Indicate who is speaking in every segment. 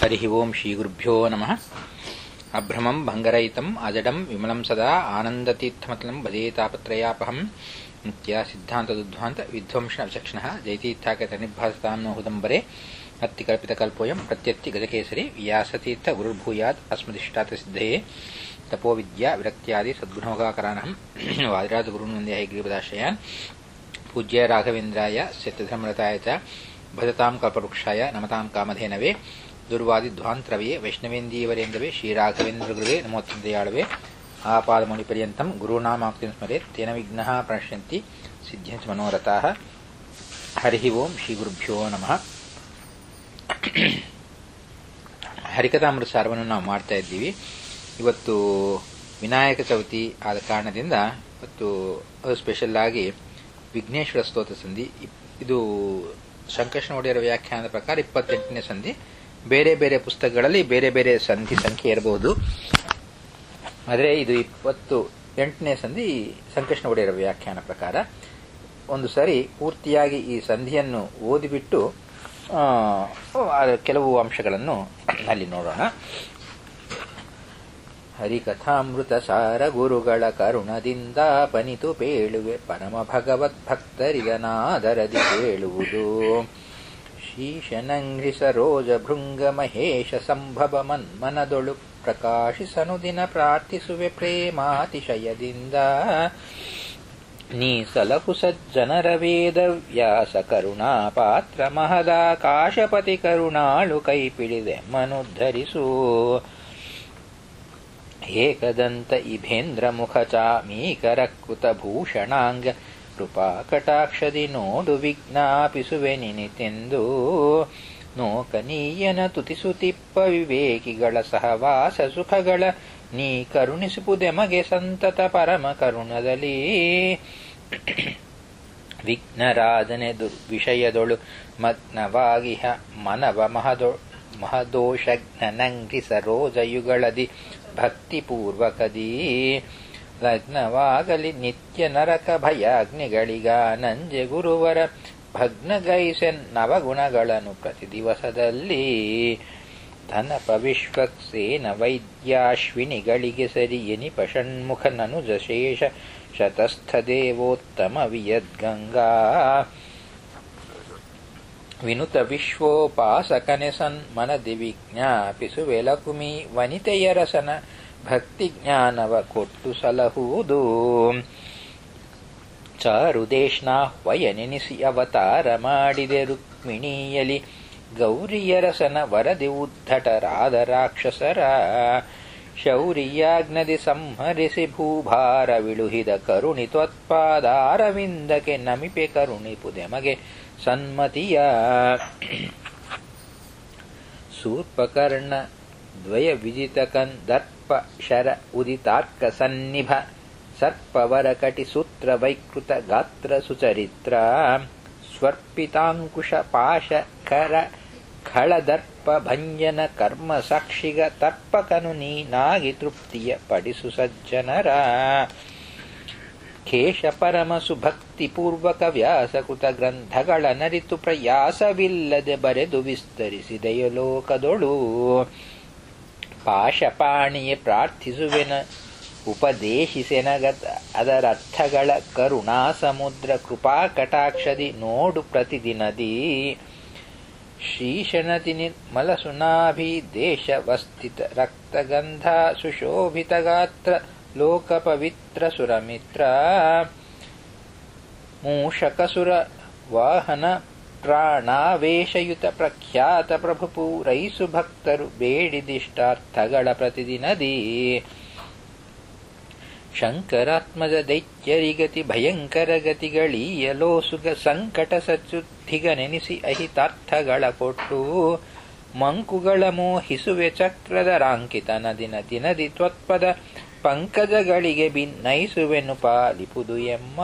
Speaker 1: ಹರಿ ಓಂ ಶ್ರೀಗುರುಭ್ಯೋ ನಮಃ ಅಭ್ರಮಂ ಭಂಗರಹಿತಂ ಅಜಡಂ ವಿಮಲಂ ಸದಾ ಆನಂದತೀರ್ಥಮತಲಂ ಭಜೇತಾಪತ್ರಯಾಪಹಂ ನಿತ್ಯ ಸಿದ್ಧಾಂತದುದ್ಧಾಂತ ವಿಧ್ವಂಸನ ವಿಚಕ್ಷಣ ಜಯತೀರ್ಥಾಕತನಿರ್ಭಾಸತಾನ್ನೋ ಹುದಂಬರೆ ಅತ್ತಿಕಲ್ಪಿತಕಲ್ಪೋಯಂ ಪ್ರತ್ಯತ್ತಿ ಗಜಕೇಸರಿ ವ್ಯಾಸತೀರ್ಥ ಗುರುರ್ಭೂಯಾತ್ ಅಸ್ಮದಿಷ್ಟಾತ ಸಿದ್ಧಯೇ ತಪೋವಿದ್ಯಾ ವಿರಕ್ತ್ಯಾದಿ ಸದ್ಗುಣೋಗಾಕರಾನಹಂ ವಾದಿರಾಜಗುರುನ್ ವಂದೇ ಹೈಗ್ರೀಪದಾಶ್ರಯಾನ್ ಪೂಜ್ಯ ರಾಘವೇಂದ್ರಾಯ ಸತ್ಯಧರ್ಮರತಾಯ ಚ ಭಜತಾಂ ಕಲ್ಪವೃಕ್ಷಾಯ ನಮತಾಂ ಕಾಮಧೇನವೇ ದುರ್ವಾದಿಧ್ವಾಂತರವೇ ವೈಷ್ಣವೇಂದೀವರೇಂದವೇ ಶ್ರೀರಾಘವೇಂದ್ರಗುರುವೇ ನಮೋತ್ತಂದಯಾಳವೇ ಆಪಾದಮೌಳಿಪರ್ಯಂತಂ ಗುರುನಾಮಾಕ್ತಿಂ ಸ್ಮರೆತ್ ತೇನ ವಿಘ್ನಃ ಪ್ರಣಶ್ಯಂತಿ ಸಿದ್ಧ್ಯಂಚ ಮನೋರಥಾಃ ಹರಿ ಓಂ ಶ್ರೀಗುರುಭ್ಯೋ ನಮಃ ಹರಿಕಥಾಮೃತ ಸಾರವನ್ನು ನಾವು ಮಾಡ್ತಾ ಇದ್ದೀವಿ ಇವತ್ತು ವಿನಾಯಕ ಚೌತಿ ಆದ ಕಾರಣದಿಂದ ಇವತ್ತು ಅದು ಸ್ಪೆಷಲ್ ಆಗಿ ವಿಘ್ನೇಶ್ವರ ಸ್ತೋತ್ರ ಸಂಧಿ ಇದು ಶಂಕರ್ಷಣ ಒಡೆಯರ ವ್ಯಾಖ್ಯಾನದ ಪ್ರಕಾರ ಇಪ್ಪತ್ತೆಂಟನೇ ಸಂಧಿ ಬೇರೆ ಬೇರೆ ಪುಸ್ತಕಗಳಲ್ಲಿ ಬೇರೆ ಬೇರೆ ಸಂಧಿ ಸಂಖ್ಯೆ ಇರಬಹುದು ಆದರೆ ಇದು ಇಪ್ಪತ್ತು ಎಂಟನೇ ಸಂಧಿ ಸಂಕೃಷ್ಣ ಒಡೆಯರ ವ್ಯಾಖ್ಯಾನ ಪ್ರಕಾರ ಒಂದು ಸರಿ ಪೂರ್ತಿಯಾಗಿ ಈ ಸಂಧಿಯನ್ನು ಓದಿಬಿಟ್ಟು ಕೆಲವು ಅಂಶಗಳನ್ನು ಅಲ್ಲಿ ನೋಡೋಣ ಹರಿಕಥಾಮೃತ ಸಾರ ಗುರುಗಳ ಕರುಣದಿಂದ ಪನಿತು ಪೇಳುವೆ ಪರಮ ಭಗವದ್ಭಕ್ತರಿದನಾದರದಿ ಕೇಳುವುದು ಶೀಶನಂಗ್ರಿ ಸರೋಜ ಭೃಂಗ ಮಹೇಶ ಸಂಭವ ಮನ್ಮನದೊಳು ಪ್ರಕಾಶಿಸನು ದಿನ ಪ್ರಾರ್ಥಿಸುವೆ ಪ್ರೇಮಾತಿಶಯದಿಂದ ನೀ ಸಲಹು ಸಜ್ಜನರ ವೇದ ವ್ಯಾಸ ಕರುಣಾ ಪಾತ್ರ ಮಹದಾಕಾಶಪತಿ ಕರುಣಾಳು ಕೈ ಪಿಡಿದೆ ಮನುದ್ಧರಿಸು ಏಕದಂತ ಇಭೇಂದ್ರ ಮುಖ ಚಾಮೀಕರಕೃತ ಭೂಷಣಾಂಗ ಕೃಪಾ ಕಟಾಕ್ಷದಿ ನೋಡು ವಿಜ್ಞಾಪಿಸುವೆ ನಿನಿತೆಂದು ನೋಕನೀಯನ ತುತಿಸುತಿಪ್ಪ ವಿವೇಕಿಗಳ ಸಹವಾಸ ಸುಖಗಳ ನೀ ಕರುಣಿಸುವುದೆಮಗೆ ಸಂತತ ಪರಮ ಕರುಣದಲ್ಲಿ ವಿಘ್ನರಾಜನೆ ದುರ್ವಿಷಯದೊಳು ಮಗ್ನವಾಗಿಹ ಮನವ ಮಹದೊ ಮಹದೋಷಜ್ಞನಂಗ್ರಿ ಸರೋಜಯುಗಳದಿ ಭಕ್ತಿಪೂರ್ವಕದಿ ಲಗ್ನವಾಗಲಿ ನಿತ್ಯ ನರಕ ಭಯಾಗ್ನಿಗಳಿಗ ನಂಜೆ ಗುರುವರ ಭಗ್ನಗೈಸೆನ್ ನವಗುಣಗಳನ್ನು ಪ್ರತಿ ದಿವಸದಲ್ಲಿ ಧನಪ ವಿಶ್ವಕ್ಸೇನ ವೈದ್ಯಾಶ್ವಿನಿಗಳಿಗೆ ಸರಿ ಎನಿಪ ಷಣ್ಮುಖನನುಜ ಶೇಷ ಶತಸ್ಥ ದೇವೋತ್ತಮ ವಿಯದ್ಗಂಗಾ ವಿನುತ ವಿಶ್ವೋಪಾಸಕನೆ ಸನ್ಮನದಿ ವಿಜ್ಞಾಪಿಸುವೆ ಲಕುಮಿ ವನಿತೆಯರಸನ ಭಕ್ತಿ ಜ್ಞಾನವ ಕೊಟ್ಟು ಸಲಹುವುದು ಚಾರುದೇಶ್ನಾಹ್ವಯ ನೆನೆಸಿ ಅವತಾರ ಮಾಡಿದೆ ರುಕ್ಮಿಣಿಯಲಿ ಗೌರಿಯರಸನ ವರದಿ ಉದ್ಧಟರಾದ ರಾಕ್ಷಸರ ಶೌರ್ಯಾಗ್ನದಿ ಸಂಹರಿಸಿ ಭೂಭಾರ ವಿಳುಹಿದ ಕರುಣಿ ತ್ವತ್ಪಾದಾರವಿಂದಕ್ಕೆ ನಮಿಪೆ ಕರುಣಿಪುದೆಮಗೆ ಸನ್ಮತಿಯ ಸೂರ್ಪಕರ್ಣ ದ್ವಯ ವಿಜಿತ ಕಂದರ್ಪ ಶರ ಉದಿತಾರ್ಕ ಸನ್ನಿಭ ಸರ್ಪವರ ಕಟಿ ಸೂತ್ರ ವೈಕೃತ ಗಾತ್ರ ಸುಚರಿತ್ರ ಸ್ವರ್ಪಿತಾಂಕುಶ ಪಾಶ ಕರ ಖಳದರ್ಪ ಭಂಜನ ಕರ್ಮ ಸಾಕ್ಷಿಗ ತರ್ಪಕನು ನೀನಾಗಿ ತೃಪ್ತಿಯ ಪಡಿಸು ಸಜ್ಜನರ ಖೇಶ ಪರಮ ಸುಭಕ್ತಿಪೂರ್ವಕ ವ್ಯಾಸಕೃತ ಗ್ರಂಥಗಳ ನರಿತು ಪ್ರಯಾಸವಿಲ್ಲದೆ ಬರೆದು ವಿಸ್ತರಿಸಿದೆಯ ಲೋಕದೊಳು ಪಾಶಪಾಣಿಯೇ ಪ್ರಾರ್ಥಿಸುವೆನ ಉಪದೇಶಿಸೆನಗತ ಅದರರ್ಥಗಳ ಕರುಣಾ ಸಮುದ್ರ ಕೃಪಾ ಕಟಾಕ್ಷದಿ ನೋಡು ಪ್ರತಿದಿನದಿ ಶ್ರೀಶನತಿ ನಿರ್ಮಲ ಸುನಾಭಿ ದೇಶವಸ್ಥಿತ ರಕ್ತಗಂಧ ಸುಶೋಭಿತ ಗಾತ್ರ ಲೋಕ ಪವಿತ್ರ ಸುರಮಿತ್ರ ಮೂಷಕಸುರ ವಾಹನ ಪ್ರಾಣಾವೇಶಯುತ ಪ್ರಖ್ಯಾತ ಪ್ರಭು ಪೂರೈಸು ಭಕ್ತರು ಬೇಡಿದಿಷ್ಟಾರ್ಥಗಳ ಪ್ರತಿದಿನದಿ ಶಂಕರಾತ್ಮಜ ದೈತ್ಯರಿಗತಿ ಭಯಂಕರ ಗತಿಗಳೀಯಲೋಸುಗ ಸಂಕಟ ಸಚ್ಚುದ್ಧಿಗ ನೆನೆಸಿ ಅಹಿತಾರ್ಥಗಳ ಕೊಟ್ಟು ಮಂಕುಗಳ ಮೋಹಿಸುವೆ ಚಕ್ರದ ರಾಂಕಿತನ ದಿನ ದಿನದಿ ತ್ವತ್ಪದ ಪಂಕಜಗಳಿಗೆ ಭಿನ್ನಯಿಸುವೆನು ಪಾಲಿಪುದು ಎಮ್ಮ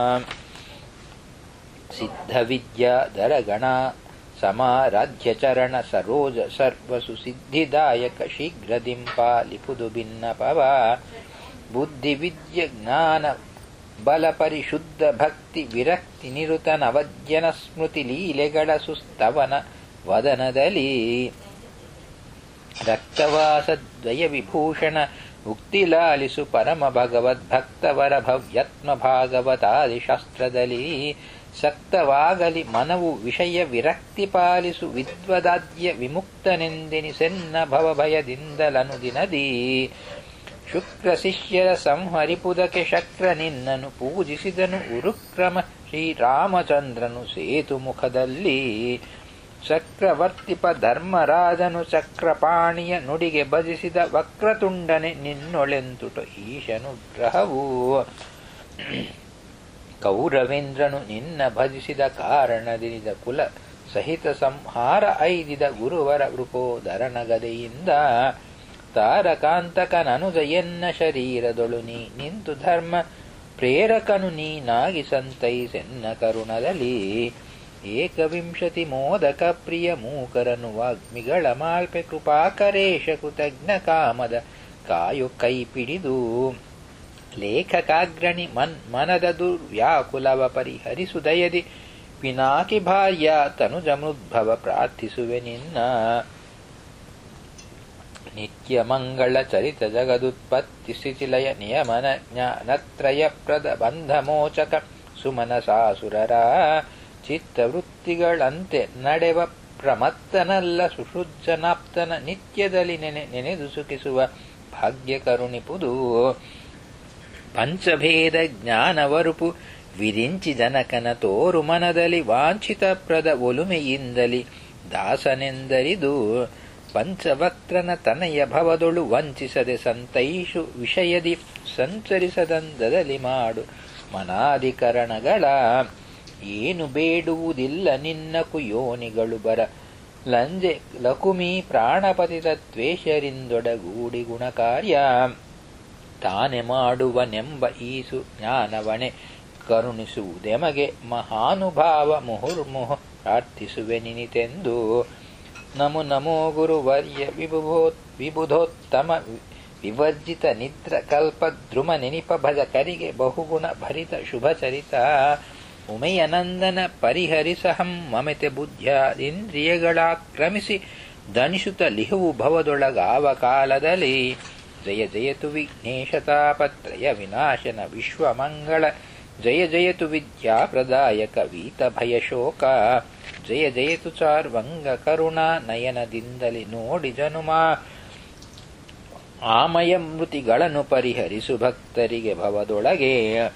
Speaker 1: ಸಿದ್ಧ ವಿದ್ಯಾ ದರಗಣ ಸಮಾರಾಧ್ಯ ಚರಣ ಸರೋಜ ಸರ್ವಸು ಸಿದ್ಧಿದಾಯಕ ಶೀಘ್ರದಿಂ ಪಾಲಿಪುದು ಭಿನ್ನಪವ ಬುದ್ಧಿ ವಿದ್ಯ ಜ್ಞಾನ ಬಲ ಪರಿಶುದ್ಧ ಭಕ್ತಿ ವಿರಕ್ತಿ ನಿರುತ ನವಜ್ಜನ ಸ್ಮೃತಿ ಲೀಲೆಗಳ ಸುಸ್ತವನ ವದನದಲ್ಲಿ ರಕ್ತವಾಸದ್ವಯ ವಿಭೂಷಣ ಉಕ್ತಿಲಾಲಿಸು ಪರಮ ಭಗವದ್ಭಕ್ತವರ ಭವ್ಯತ್ಮ ಭಾಗವತಾದಿ ಶಾಸ್ತ್ರದಲ್ಲಿ ಸಕ್ತವಾಗಲಿ ಮನವು ವಿಷಯ ವಿರಕ್ತಿ ಪಾಲಿಸು ವಿದ್ವದಾದ್ಯ ವಿಮುಕ್ತನೆಂದೆನಿಸೆನ್ನ ಭವಭಯದಿಂದಲನುದಿನದಿ ಶುಕ್ರ ಶಿಷ್ಯರ ಸಂಹರಿಪುದಕ್ಕೆ ಶಕ್ರ ನಿನ್ನನು ಪೂಜಿಸಿದನು ಉರುಕ್ರಮ ಶ್ರೀರಾಮಚಂದ್ರನು ಸೇತು ಮುಖದಲ್ಲಿ ಚಕ್ರವರ್ತಿಪ ಧರ್ಮರಾಜನು ಚಕ್ರಪಾಣಿಯ ನುಡಿಗೆ ಭಜಿಸಿದ ವಕ್ರತುಂಡನೆ ನಿನ್ನೊಳೆಂತುಟ ಈಶನುಗ್ರಹವು ಕೌರವೇಂದ್ರನು ನಿನ್ನ ಭಜಿಸಿದ ಕಾರಣದಿನಿದ ಕುಲ ಸಹಿತ ಸಂಹಾರ ಐದಿದ ಗುರುವರ ವೃಕೋದರನಗದೆಯಿಂದ ತಾರಕಾಂತಕನನುಜ ಎನ್ನ ಶರೀರದೊಳು ನೀ ನಿಂತು ಧರ್ಮ ಪ್ರೇರಕನು ನೀನಾಗಿ ಸಂತೈಸೆನ್ನ ಕರುಣದಲ್ಲಿ ಏಕವಿಂಶತಿ ಮೋದಕ ಪ್ರಿಯ ಮೂಕರನು ವಾಗ್ಮಿಗಳ ಮಾಲ್ಪೆ ಕೃಪಾಕರೇಶ ಕೃತಜ್ಞ ಕಾಮದ ಕಾಯು ಕೈ ಪಿಡಿದು ಲೇಖಕಾಗ್ರಣಿ ಮನ್ ಮನದ ದುರ್ವ್ಯಾಕುಲವ ಪರಿಹರಿಸುದಯದಿ ಪಿನಾಕಿ ಭಾರ್ಯ ತನುಜಮೃದ್ಭವ ಪ್ರಾರ್ಥಿಸುವೆ ನಿನ್ನ ನಿತ್ಯ ಮಂಗಳ ಚರಿತ ಜಗದುತ್ಪತ್ತಿ ಸ್ಥಿತಿಲಯ ನಿಯಮನ ಜ್ಞಾನತ್ರಯ ಪ್ರದ ಬಂಧ ಮೋಚಕ ಸುಮನಸಾಸುರರ ಚಿತ್ತವೃತ್ತಿಗಳಂತೆ ನಡೆವ ಪ್ರಮತ್ತನಲ್ಲ ಸುಶುಜ್ಜನಾಪ್ತನ ನಿತ್ಯದಲ್ಲಿ ನೆನೆ ನೆನೆದು ಸುಖಿಸುವ ಭಾಗ್ಯ ಕರುಣಿಪುದು ಪಂಚಭೇದ ಜ್ಞಾನವರುಪು ವಿರಿಂಚಿ ಜನಕನ ತೋರು ಮನದಲ್ಲಿ ವಾಂಛಿತ ಪ್ರದ ಒಲುಮೆಯಿಂದಲಿ ದಾಸನೆಂದರಿದು ಪಂಚವಕ್ತ್ರನ ತನಯ ಭವದೊಳು ವಂಚಿಸದೆ ಸಂತೈಷು ವಿಷಯದಿ ಸಂಚರಿಸದಂದದಲ್ಲಿ ಮಾಡು ಮನಾಧಿಕರಣಗಳ ಏನು ಬೇಡುವುದಿಲ್ಲ ನಿನ್ನ ಕುಯೋನಿಗಳು ಬರ ಲಂಜೆ ಲಕುಮಿ ಪ್ರಾಣಪತಿ ತತ್ವೇಶರಿಂದೊಡಗೂಡಿ ಗುಣಕಾರ್ಯ ತಾನೆ ಮಾಡುವನೆಂಬ ಈಸು ಜ್ಞಾನವಣೆ ಕರುಣಿಸುವುದೆಮಗೆ ಮಹಾನುಭಾವ ಮುಹುರ್ಮುಹ ಪ್ರಾರ್ಥಿಸುವೆ ನಿನಿತೆಂದು ನಮೋ ನಮೋ ಗುರುವರ್ಯ ವಿಬುಧೋ ವಿಬುಧೋತ್ತಮ ವಿವರ್ಜಿತ ನಿದ್ರ ಕಲ್ಪ ದ್ರುಮ ನೆನಿಪ ಭಜ ಕರಿಗೆ ಬಹುಗುಣ ಭರಿತ ಶುಭ ಚರಿತ ಉಮೆಯನಂದನ ಪರಿಹರಿಸಹಂ ಮಮತೆ ಬುದ್ಧ್ಯಾದಿಂದ್ರಿಯಗಳಾಕ್ರಮಿಸಿ ದನಿಸುತ್ತ ಲಿಹುವು ಭವದೊಳಗಾವ ಕಾಲದಲ್ಲಿ ಜಯ ಜಯತು ವಿಘ್ನೇಶತಾಪತ್ರಯ ವಿನಾಶನ ವಿಶ್ವಮಂಗಳ ಜಯ ಜಯತು ವಿದ್ಯಾಪ್ರದಾಯಕ ವೀತ ಭಯಶೋಕ ಜಯ ಜಯತು ಚಾರ್ವಂಗ ಕರುಣಾ ನಯನದಿಂದಲಿ ನೋಡಿ ಜನುಮ ಆಮಯ ಮೃತಿಗಳನ್ನು ಪರಿಹರಿಸು ಭಕ್ತರಿಗೆ ಭವದೊಳಗೆ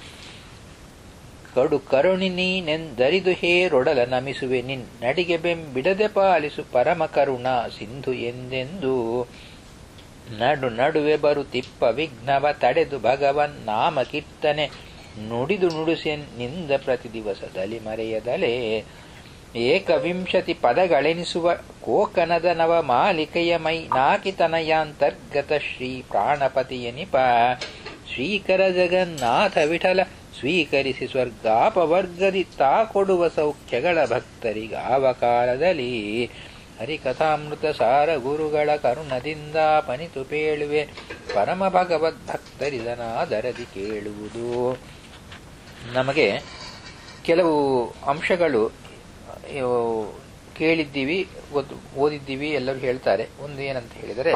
Speaker 1: ಕಡು ಕರುಣಿ ನೀನೆಂದರಿದು ಹೇರೊಡಲ ನಮಿಸುವೆ ನಿನ್ ನಡಿಗೆ ಬೆಂಬಿಡದೆ ಪಾಲಿಸು ಪರಮ ಕರುಣಾ ಸಿಂಧು ಎಂದೆಂದು ನಡು ನಡುವೆ ಬರುತ್ತಿಪ್ಪ ವಿಘ್ನವ ತಡೆದು ಭಗವನ್ ನಾಮ ಕೀರ್ತನೆ ನುಡಿದು ನುಡಿಸೆನ್ನಿಂದ ಪ್ರತಿ ದಿವಸದಲ್ಲಿ ಮರೆಯದಲೇ ಏಕವಿಂಶತಿ ಪದಗಳೆನಿಸುವ ಕೋಕನದ ನವ ಮಾಲಿಕೆಯ ಮೈ ನಾಕಿತನಯಾಂತರ್ಗತ ಶ್ರೀ ಪ್ರಾಣಪತಿಯನಿಪ ಶ್ರೀಕರ ಜಗನ್ನಾಥ ವಿಠಲ ಸ್ವೀಕರಿಸಿ ಸ್ವರ್ಗಾಪವರ್ಗದಿ ತಾ ಕೊಡುವ ಸೌಖ್ಯಗಳ ಭಕ್ತರಿಗಾವ ಕಾಲದಲ್ಲಿ ಹರಿಕಥಾಮೃತ ಸಾರ ಗುರುಗಳ ಕರುಣದಿಂದ ಪನಿತು ಪೇಳುವೆ ಪರಮ ಭಗವದ್ ಭಕ್ತರಿದನಾದರದಿ ಕೇಳುವುದು ನಮಗೆ ಕೆಲವು ಅಂಶಗಳು ಕೇಳಿದ್ದೀವಿ ಓದಿದ್ದೀವಿ ಎಲ್ಲರೂ ಹೇಳ್ತಾರೆ ಒಂದು ಏನಂತ ಹೇಳಿದರೆ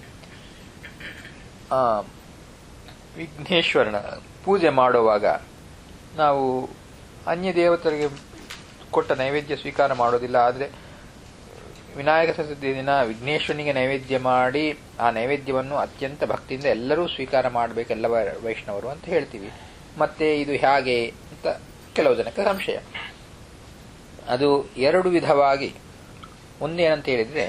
Speaker 1: ವಿಘ್ನೇಶ್ವರನ ಪೂಜೆ ಮಾಡುವಾಗ ನಾವು ಅನ್ಯ ದೇವತರಿಗೆ ಕೊಟ್ಟ ನೈವೇದ್ಯ ಸ್ವೀಕಾರ ಮಾಡೋದಿಲ್ಲ ಆದರೆ ವಿನಾಯಕ ಚತುರ್ಥಿ ದಿನ ವಿಘ್ನೇಶ್ವರನಿಗೆ ನೈವೇದ್ಯ ಮಾಡಿ ಆ ನೈವೇದ್ಯವನ್ನು ಅತ್ಯಂತ ಭಕ್ತಿಯಿಂದ ಎಲ್ಲರೂ ಸ್ವೀಕಾರ ಮಾಡಬೇಕು ಎಲ್ಲ ವೈಷ್ಣವರು ಅಂತ ಹೇಳ್ತೀವಿ ಮತ್ತೆ ಇದು ಹೇಗೆ ಅಂತ ಕೆಲವು ಜನಕ್ಕೆ ಸಂಶಯ ಅದು ಎರಡು ವಿಧವಾಗಿ ಒಂದೇನಂತ ಹೇಳಿದ್ರೆ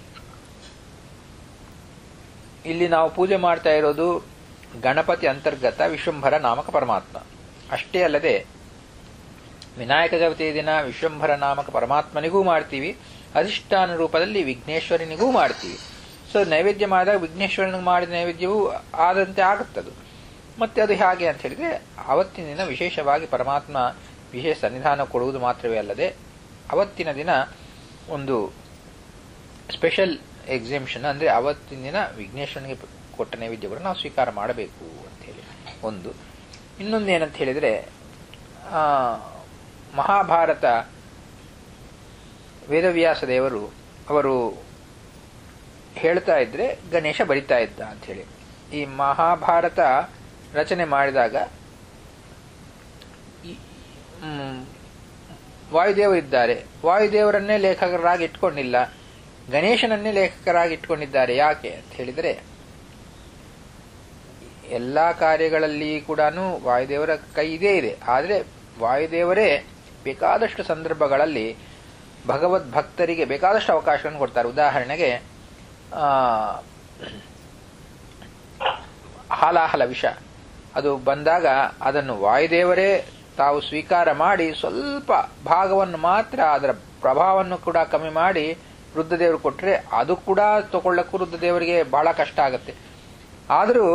Speaker 1: ಇಲ್ಲಿ ನಾವು ಪೂಜೆ ಮಾಡ್ತಾ ಇರೋದು ಗಣಪತಿ ಅಂತರ್ಗತ ವಿಶ್ವಂಭರ ನಾಮಕ ಪರಮಾತ್ಮ ಅಷ್ಟೇ ಅಲ್ಲದೆ ವಿನಾಯಕ ಚವಿತಿ ದಿನ ವಿಶ್ವಂಭರ ನಾಮಕ ಪರಮಾತ್ಮನಿಗೂ ಮಾಡ್ತೀವಿ ಅಧಿಷ್ಠಾನ ರೂಪದಲ್ಲಿ ವಿಘ್ನೇಶ್ವರನಿಗೂ ಮಾಡ್ತೀವಿ ಸೊ ನೈವೇದ್ಯ ಮಾಡಿದಾಗ ವಿಘ್ನೇಶ್ವರನಿಗೆ ಮಾಡಿದ ನೈವೇದ್ಯವೂ ಆದಂತೆ ಆಗುತ್ತದು ಮತ್ತೆ ಅದು ಹೇಗೆ ಅಂತ ಹೇಳಿದ್ರೆ ಅವತ್ತಿನ ದಿನ ವಿಶೇಷವಾಗಿ ಪರಮಾತ್ಮ ವಿಶೇಷ ಸನ್ನಿಧಾನ ಕೊಡುವುದು ಮಾತ್ರವೇ ಅಲ್ಲದೆ ಅವತ್ತಿನ ದಿನ ಒಂದು ಸ್ಪೆಷಲ್ ಎಕ್ಸಿಬಿಷನ್ ಅಂದರೆ ಅವತ್ತಿನ ದಿನ ವಿಘ್ನೇಶ್ವರನಿಗೆ ಕೊಟ್ಟ ನೈವೇದ್ಯವನ್ನು ನಾವು ಸ್ವೀಕಾರ ಮಾಡಬೇಕು ಅಂತ ಹೇಳಿ ಒಂದು ಇನ್ನೊಂದು ಏನಂತ ಹೇಳಿದರೆ ಮಹಾಭಾರತ ವೇದವ್ಯಾಸ ದೇವರು ಅವರು ಹೇಳ್ತಾ ಇದ್ರೆ ಗಣೇಶ ಬರಿತಾ ಇದ್ದ ಅಂತ ಹೇಳಿ ಈ ಮಹಾಭಾರತ ರಚನೆ ಮಾಡಿದಾಗ ಈ- ಮ್, ವಾಯುದೇವರಿದ್ದಾರೆ ವಾಯುದೇವರನ್ನೇ ಲೇಖಕರಾಗಿ ಇಟ್ಕೊಂಡಿಲ್ಲ ಗಣೇಶನನ್ನೇ ಲೇಖಕರಾಗಿ ಇಟ್ಕೊಂಡಿದ್ದಾರೆ ಯಾಕೆ ಅಂತ ಹೇಳಿದರೆ ಎಲ್ಲಾ ಕಾರ್ಯಗಳಲ್ಲಿ ಕೂಡ ವಾಯುದೇವರ ಕೈ ಇದೇ ಇದೆ ಆದರೆ ವಾಯುದೇವರೇ ಬೇಕಾದಷ್ಟು ಸಂದರ್ಭಗಳಲ್ಲಿ ಭಗವದ್ ಭಕ್ತರಿಗೆ ಬೇಕಾದಷ್ಟು ಅವಕಾಶವನ್ನು ಕೊಡ್ತಾರೆ ಉದಾಹರಣೆಗೆ ಆ, ಹಾಲಾಹಲ ವಿಷ ಅದು ಬಂದಾಗ ಅದನ್ನು ವಾಯುದೇವರೇ ತಾವು ಸ್ವೀಕಾರ ಮಾಡಿ ಸ್ವಲ್ಪ ಭಾಗವನ್ನು ಮಾತ್ರ ಅದರ ಪ್ರಭಾವವನ್ನು ಕೂಡ ಕಮ್ಮಿ ಮಾಡಿ ರುದ್ರದೇವರು ಕೊಟ್ಟರೆ ಅದು ಕೂಡ ತಗೊಳ್ಳಕ್ಕೂ ರುದ್ರದೇವರಿಗೆ ಬಹಳ ಕಷ್ಟ ಆಗುತ್ತೆ ಆದರೂ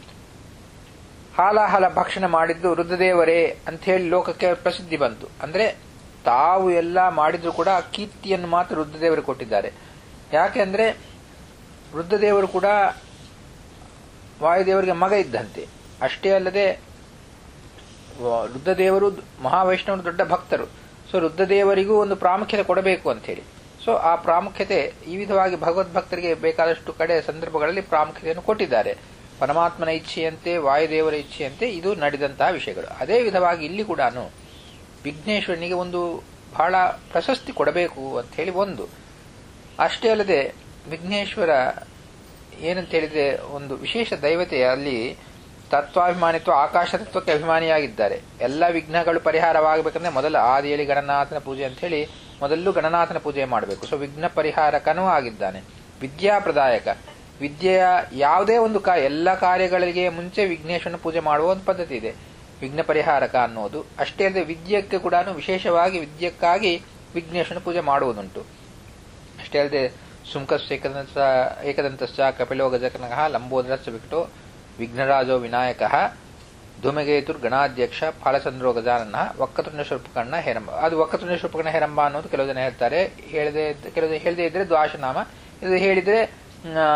Speaker 1: ಹಾಲಾಹಲ ಭಕ್ಷಣೆ ಮಾಡಿದ್ದು ರುದ್ರದೇವರೇ ಅಂತ ಹೇಳಿ ಲೋಕಕ್ಕೆ ಪ್ರಸಿದ್ಧಿ ಬಂತು ಅಂದ್ರೆ ತಾವು ಎಲ್ಲ ಮಾಡಿದ್ರು ಕೂಡ ಕೀರ್ತಿಯನ್ನು ಮಾತ್ರ ರುದ್ರದೇವರು ಕೊಟ್ಟಿದ್ದಾರೆ ಯಾಕೆಂದ್ರೆ ರುದ್ರದೇವರು ಕೂಡ ವಾಯುದೇವರಿಗೆ ಮಗ ಇದ್ದಂತೆ ಅಷ್ಟೇ ಅಲ್ಲದೆ ವ- ರುದ್ರದೇವರು ಮಹಾವೈಷ್ಣವರು ದೊಡ್ಡ ಭಕ್ತರು ಸೊ ರುದ್ರದೇವರಿಗೂ ಒಂದು ಪ್ರಾಮುಖ್ಯತೆ ಕೊಡಬೇಕು ಅಂತ ಹೇಳಿ ಸೊ ಆ ಪ್ರಾಮುಖ್ಯತೆ ಈ ವಿಧವಾಗಿ ಭಗವದ್ಭಕ್ತರಿಗೆ ಬೇಕಾದಷ್ಟು ಕಡೆ ಸಂದರ್ಭಗಳಲ್ಲಿ ಪ್ರಾಮುಖ್ಯತೆಯನ್ನು ಕೊಟ್ಟಿದ್ದಾರೆ ಪರಮಾತ್ಮನ ಇಚ್ಛೆಯಂತೆ ವಾಯುದೇವರ ಇಚ್ಛೆಯಂತೆ ಇದು ನಡೆದಂತಹ ವಿಷಯಗಳು ಅದೇ ವಿಧವಾಗಿ ಇಲ್ಲಿ ಕೂಡ ವಿಘ್ನೇಶ್ವರನಿಗೆ ಒಂದು ಬಹಳ ಪ್ರಶಸ್ತಿ ಕೊಡಬೇಕು ಅಂತ ಹೇಳಿ ಒಂದು ಅಷ್ಟೇ ಅಲ್ಲದೆ ವಿಘ್ನೇಶ್ವರ ಏನಂತ ಹೇಳಿದ್ರೆ ಒಂದು ವಿಶೇಷ ದೈವತೆ ಅಲ್ಲಿ ತತ್ವಾಭಿಮಾನಿತ್ವ ಆಕಾಶ ತತ್ವಕ್ಕೆ ಅಭಿಮಾನಿಯಾಗಿದ್ದಾರೆ ಎಲ್ಲ ವಿಘ್ನಗಳು ಪರಿಹಾರವಾಗಬೇಕಂದ್ರೆ ಮೊದಲು ಆದಿಯಲ್ಲಿ ಗಣನಾಥನ ಪೂಜೆ ಅಂತ ಹೇಳಿ ಮೊದಲು ಗಣನಾಥನ ಪೂಜೆ ಮಾಡಬೇಕು ಸೊ ವಿಘ್ನ ಪರಿಹಾರಕನೂ ಆಗಿದ್ದಾನೆ ವಿದ್ಯಾಪ್ರದಾಯಕ ವಿದ್ಯೆಯ ಯಾವುದೇ ಒಂದು ಕಾ ಎಲ್ಲ ಕಾರ್ಯಗಳಿಗೆ ಮುಂಚೆ ವಿಘ್ನೇಶ್ವರನ ಪೂಜೆ ಮಾಡುವ ಒಂದು ಪದ್ಧತಿ ಇದೆ ವಿಘ್ನ ಪರಿಹಾರಕ ಅನ್ನೋದು ಅಷ್ಟೇ ಅಲ್ಲದೆ ವಿದ್ಯೆಕ್ಕೆ ಕೂಡ ವಿಶೇಷವಾಗಿ ವಿದ್ಯಕ್ಕಾಗಿ ವಿಘ್ನೇಶ್ವರನ ಪೂಜೆ ಮಾಡುವುದುಂಟು ಅಷ್ಟೇ ಅಲ್ಲದೆ ಸುಂಕಸ್ ಏಕದಂತ ಏಕದಂತಶ್ಚ ಕಪಿಲೋ ಗಜಕನಕ ಲಂಬೋದರಶ್ಚ ವಿಕಟೋ ವಿಘ್ನರಾಜೋ ವಿನಾಯಕ ಧೂಮಗೇತುರ್ ಗಣಾಧ್ಯಕ್ಷ ಫಾಲಚಂದ್ರೋ ಗಜಾನನ ಒಕ್ಕತುಂಡ ಶುಲ್ಪಕಣ್ಣ ಹೇರಂಬ ಅದು ಒಕ್ಕತುಂಡ ಶುಲ್ಪಕಣ್ಣ ಹೇರಂಬ ಅನ್ನೋದು ಕೆಲವು ಜನ ಹೇಳ್ತಾರೆ ಹೇಳದೆ ಕೆಲವು ಜನ ಹೇಳದೇ ಇದ್ರೆ ದ್ವಾಶನಾಮ ಇದು ಹೇಳಿದ್ರೆ ಆ,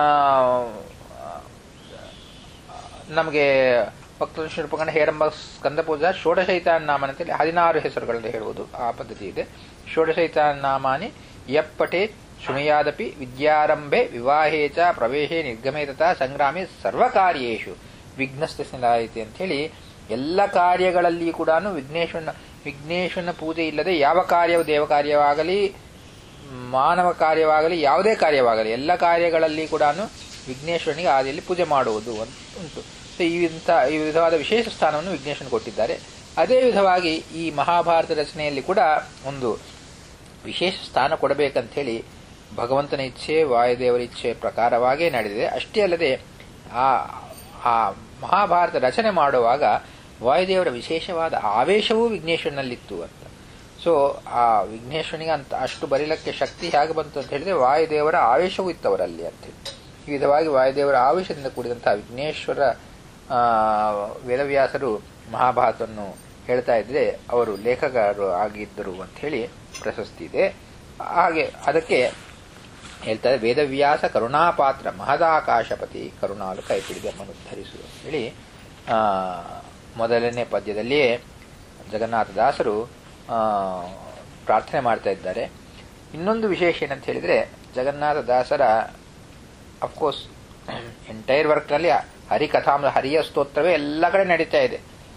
Speaker 1: ನಮಗೆ ಭಕ್ತ ಶಿಲ್ಪಕಂಡ ಹೇರಂಬ ಸ್ಕಂದ ಪೂಜಾ ಷೋಡಶೈತಾನ್ ನಾಮ ಅಂತೇಳಿ ಹದಿನಾರು ಹೆಸರುಗಳನ್ನು ಹೇಳುವುದು ಆ ಪದ್ಧತಿ ಇದೆ ಷೋಡಶೈತಾನ್ ನಾಮಾನಿ ಯಪ್ಪಟೆ ಶೃಣಿಯಾದಪಿ ವಿದ್ಯಾರಂಭೆ ವಿವಾಹೇ ಚ ಪ್ರವೇಶೆ ನಿರ್ಗಮೆ ತಥಾ ಸಂಗ್ರಾಮೆ ಸರ್ವಕಾರ್ಯೇಶು ವಿಘ್ನಸ್ಥಿಲಾಯಿತಿ ಅಂತ ಹೇಳಿ ಎಲ್ಲ ಕಾರ್ಯಗಳಲ್ಲಿ ಕೂಡ ವಿಘ್ನೇಶ್ವರನ ವಿಘ್ನೇಶ್ವರನ ಪೂಜೆ ಇಲ್ಲದೆ ಯಾವ ಕಾರ್ಯವು ದೇವ ಕಾರ್ಯವಾಗಲಿ ಮಾನವ ಕಾರ್ಯವಾಗಲಿ ಯಾವುದೇ ಕಾರ್ಯವಾಗಲಿ ಎಲ್ಲ ಕಾರ್ಯಗಳಲ್ಲಿ ಕೂಡ ವಿಘ್ನೇಶ್ವರನಿಗೆ ಆದಿಯಲ್ಲಿ ಪೂಜೆ ಮಾಡುವುದು ಅಂತ ಉಂಟು ಸೊ ಈ ಇಂಥ ಈ ವಿಧವಾದ ವಿಶೇಷ ಸ್ಥಾನವನ್ನು ವಿಘ್ನೇಶ್ವರನ್ ಕೊಟ್ಟಿದ್ದಾರೆ ಅದೇ ವಿಧವಾಗಿ ಈ ಮಹಾಭಾರತ ರಚನೆಯಲ್ಲಿ ಕೂಡ ಒಂದು ವಿಶೇಷ ಸ್ಥಾನ ಕೊಡಬೇಕಂತ ಹೇಳಿ ಭಗವಂತನ ಇಚ್ಛೆ ವಾಯುದೇವರ ಇಚ್ಛೆ ಪ್ರಕಾರವಾಗೇ ನಡೆದಿದೆ ಅಷ್ಟೇ ಅಲ್ಲದೆ ಆ ಆ ಮಹಾಭಾರತ ರಚನೆ ಮಾಡುವಾಗ ವಾಯುದೇವರ ವಿಶೇಷವಾದ ಆವೇಶವೂ ವಿಘ್ನೇಶ್ವರನಲ್ಲಿತ್ತು ಅಂತ ಸೊ ಆ ವಿಘ್ನೇಶ್ವರನಿಗೆ ಅಂತ ಅಷ್ಟು ಬರೀಲಕ್ಕೆ ಶಕ್ತಿ ಹೇಗೆ ಬಂತು ಅಂತ ಹೇಳಿದ್ರೆ ವಾಯುದೇವರ ಆವೇಶವೂ ಇತ್ತು ಅವರಲ್ಲಿ ಅಂತ ಹೇಳಿ ಈ ವಿಧವಾಗಿ ವಾಯುದೇವರ ಆವೇಶದಿಂದ ಕೂಡಿದಂತಹ ವಿಘ್ನೇಶ್ವರ ಆ, ವೇದವ್ಯಾಸರು ಮಹಾಭಾರತವನ್ನು ಹೇಳ್ತಾ ಇದ್ರೆ ಅವರು ಲೇಖಕರು ಆಗಿದ್ದರು ಅಂತ ಹೇಳಿ ಪ್ರಶಸ್ತಿ ಇದೆ ಹಾಗೆ ಅದಕ್ಕೆ ಹೇಳ್ತಾರೆ ವೇದವ್ಯಾಸ ಕರುಣಾಪಾತ್ರ ಮಹದಾಕಾಶಪತಿ ಕರುಣಾಲು ಕೈ ಹಿಡಿದು ಉದ್ಧರಿಸು ಅಂತ ಹೇಳಿ ಆ, ಮೊದಲನೇ ಪದ್ಯದಲ್ಲಿಯೇ ಜಗನ್ನಾಥದಾಸರು ಆ, ಪ್ರಾರ್ಥನೆ ಮಾಡ್ತಾ ಇದ್ದಾರೆ ಇನ್ನೊಂದು ವಿಶೇಷ ಏನಂತ ಹೇಳಿದ್ರೆ ಜಗನ್ನಾಥದಾಸರ ಅಫ್ಕೋರ್ಸ್ ಎಂಟೈರ್ ವರ್ಕ್ನಲ್ಲಿ ಹರಿಕಥಾಮ ಹರಿಯ ಸ್ತೋತ್ರವೇ ಎಲ್ಲ ಕಡೆ ನಡೀತಾ ಇದೆ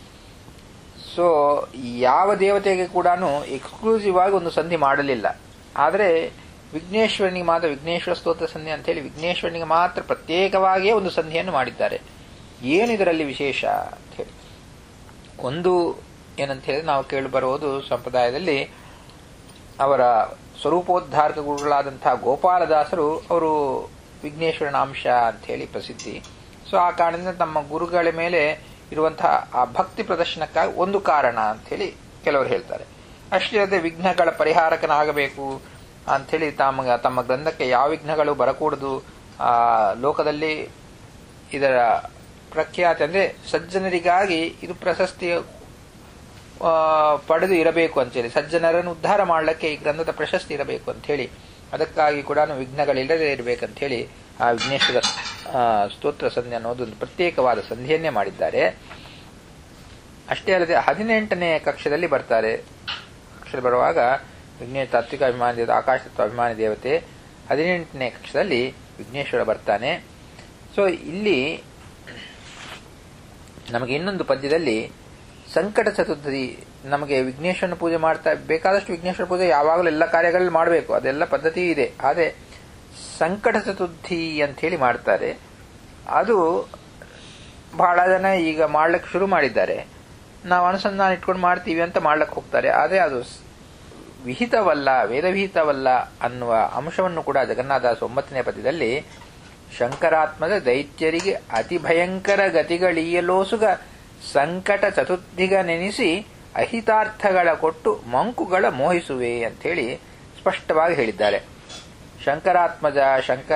Speaker 1: ಸೊ ಯಾವ ದೇವತೆಗೆ ಕೂಡ ಎಕ್ಸ್ಕ್ಲೂಸಿವ್ ಆಗಿ ಒಂದು ಸಂಧಿ ಮಾಡಲಿಲ್ಲ ಆದರೆ ವಿಘ್ನೇಶ್ವರನಿಗೆ ಮಾತ್ರ ವಿಘ್ನೇಶ್ವರ ಸ್ತೋತ್ರ ಸಂಧಿ ಅಂತ ಹೇಳಿ ವಿಘ್ನೇಶ್ವರನಿಗೆ ಮಾತ್ರ ಪ್ರತ್ಯೇಕವಾಗಿಯೇ ಒಂದು ಸಂಧಿಯನ್ನು ಮಾಡಿದ್ದಾರೆ ಏನಿದರಲ್ಲಿ ವಿಶೇಷ ಅಂತ ಹೇಳಿ ಒಂದು ಏನಂತ ಹೇಳಿದ್ರೆ ನಾವು ಕೇಳಿ ಬರುವುದು ಸಂಪ್ರದಾಯದಲ್ಲಿ ಅವರ ಸ್ವರೂಪೋದ್ಧಾರಕ ಗುರುಗಳಾದಂತಹ ಗೋಪಾಲದಾಸರು ಅವರು ವಿಘ್ನೇಶ್ವರನ ಅಂಶ ಅಂತ ಹೇಳಿ ಪ್ರಸಿದ್ಧಿ ಸೊ ಆ ಕಾರಣದಿಂದ ತಮ್ಮ ಗುರುಗಳ ಮೇಲೆ ಇರುವಂತಹ ಆ ಭಕ್ತಿ ಪ್ರದರ್ಶನಕ್ಕಾಗಿ ಒಂದು ಕಾರಣ ಅಂತ ಹೇಳಿ ಕೆಲವರು ಹೇಳ್ತಾರೆ ಅಷ್ಟೇ ಅಲ್ಲದೆ ವಿಘ್ನಗಳ ಪರಿಹಾರಕನಾಗಬೇಕು ಅಂಥೇಳಿ ತಮ್ಮ ತಮ್ಮ ಗ್ರಂಥಕ್ಕೆ ಯಾವ ವಿಘ್ನಗಳು ಬರಕೂಡದು ಆ ಲೋಕದಲ್ಲಿ ಇದರ ಪ್ರಖ್ಯಾತಿ ಅಂದ್ರೆ ಸಜ್ಜನರಿಗಾಗಿ ಇದು ಪ್ರಶಸ್ತಿ ಆ, ಪಡೆದು ಇರಬೇಕು ಅಂತೇಳಿ ಸಜ್ಜನರನ್ನು ಉದ್ಧಾರ ಮಾಡಲಿಕ್ಕೆ ಈ ಗ್ರಂಥದ ಪ್ರಶಸ್ತಿ ಇರಬೇಕು ಅಂತ ಹೇಳಿ ಅದಕ್ಕಾಗಿ ಕೂಡ ವಿಘ್ನಗಳಿಲ್ಲದೆ ಇರಬೇಕಂತ ಹೇಳಿ ಆ ವಿಘ್ನೇಶ್ವರ ಆ, ಸ್ತೋತ್ರ ಸಂಧಿ ಅನ್ನೋದು ಒಂದು ಪ್ರತ್ಯೇಕವಾದ ಸಂಧಿಯನ್ನೇ ಮಾಡಿದ್ದಾರೆ ಅಷ್ಟೇ ಅಲ್ಲದೆ ಹದಿನೆಂಟನೇ ಕಕ್ಷದಲ್ಲಿ ಬರ್ತಾರೆ ಕಕ್ಷದಲ್ಲಿ ಬರುವಾಗ ವಿಘ್ನೇಶ ತಾತ್ವಿಕ ಅಭಿಮಾನಿ ದೇವತೆ ಆಕಾಶ ತತ್ವ ಅಭಿಮಾನಿ ದೇವತೆ ಹದಿನೆಂಟನೇ ಕಕ್ಷದಲ್ಲಿ ವಿಘ್ನೇಶ್ವರ ಬರ್ತಾನೆ ಸೊ ಇಲ್ಲಿ ನಮಗೆ ಇನ್ನೊಂದು ಪದ್ಯದಲ್ಲಿ ಸಂಕಟ ಚತುರ್ಥಿ ನಮಗೆ ವಿಘ್ನೇಶ್ವರನ ಪೂಜೆ ಮಾಡ್ತಾ ಬೇಕಾದಷ್ಟು ವಿಘ್ನೇಶ್ವರ ಪೂಜೆ ಯಾವಾಗಲೂ ಎಲ್ಲ ಕಾರ್ಯಗಳಲ್ಲಿ ಮಾಡಬೇಕು ಅದೆಲ್ಲ ಪದ್ಧತಿ ಇದೆ ಆದರೆ ಸಂಕಟ ಚತುರ್ಥಿ ಅಂತ ಹೇಳಿ ಮಾಡ್ತಾರೆ ಅದು ಬಹಳ ಜನ ಈಗ ಮಾಡ್ಲಿಕ್ಕೆ ಶುರು ಮಾಡಿದ್ದಾರೆ ನಾವು ಅನುಸಂಧಾನ ಇಟ್ಕೊಂಡು ಮಾಡ್ತೀವಿ ಅಂತ ಮಾಡ್ಲಿಕ್ಕೆ ಹೋಗ್ತಾರೆ ಆದರೆ ಅದು ವಿಹಿತವಲ್ಲ ವೇದವಿಹಿತವಲ್ಲ ಅನ್ನುವ ಅಂಶವನ್ನು ಕೂಡ ಜಗನ್ನಾಥದಾಸ ಒಂಬತ್ತನೇ ಪದ್ಯದಲ್ಲಿ ಶಂಕರಾತ್ಮದ ದೈತ್ಯರಿಗೆ ಅತಿ ಭಯಂಕರ ಗತಿಗಳೀಯಲೋಸುಗ ಸಂಕಟ ಚತುರ್ಥಿಗ ನೆನೆಸಿ ಅಹಿತಾರ್ಥಗಳ ಕೊಟ್ಟು ಮಂಕುಗಳ ಮೋಹಿಸುವೆ ಅಂಥೇಳಿ ಸ್ಪಷ್ಟವಾಗಿ ಹೇಳಿದ್ದಾರೆ ಶಂಕರಾತ್ಮಜ ಶಂಕರ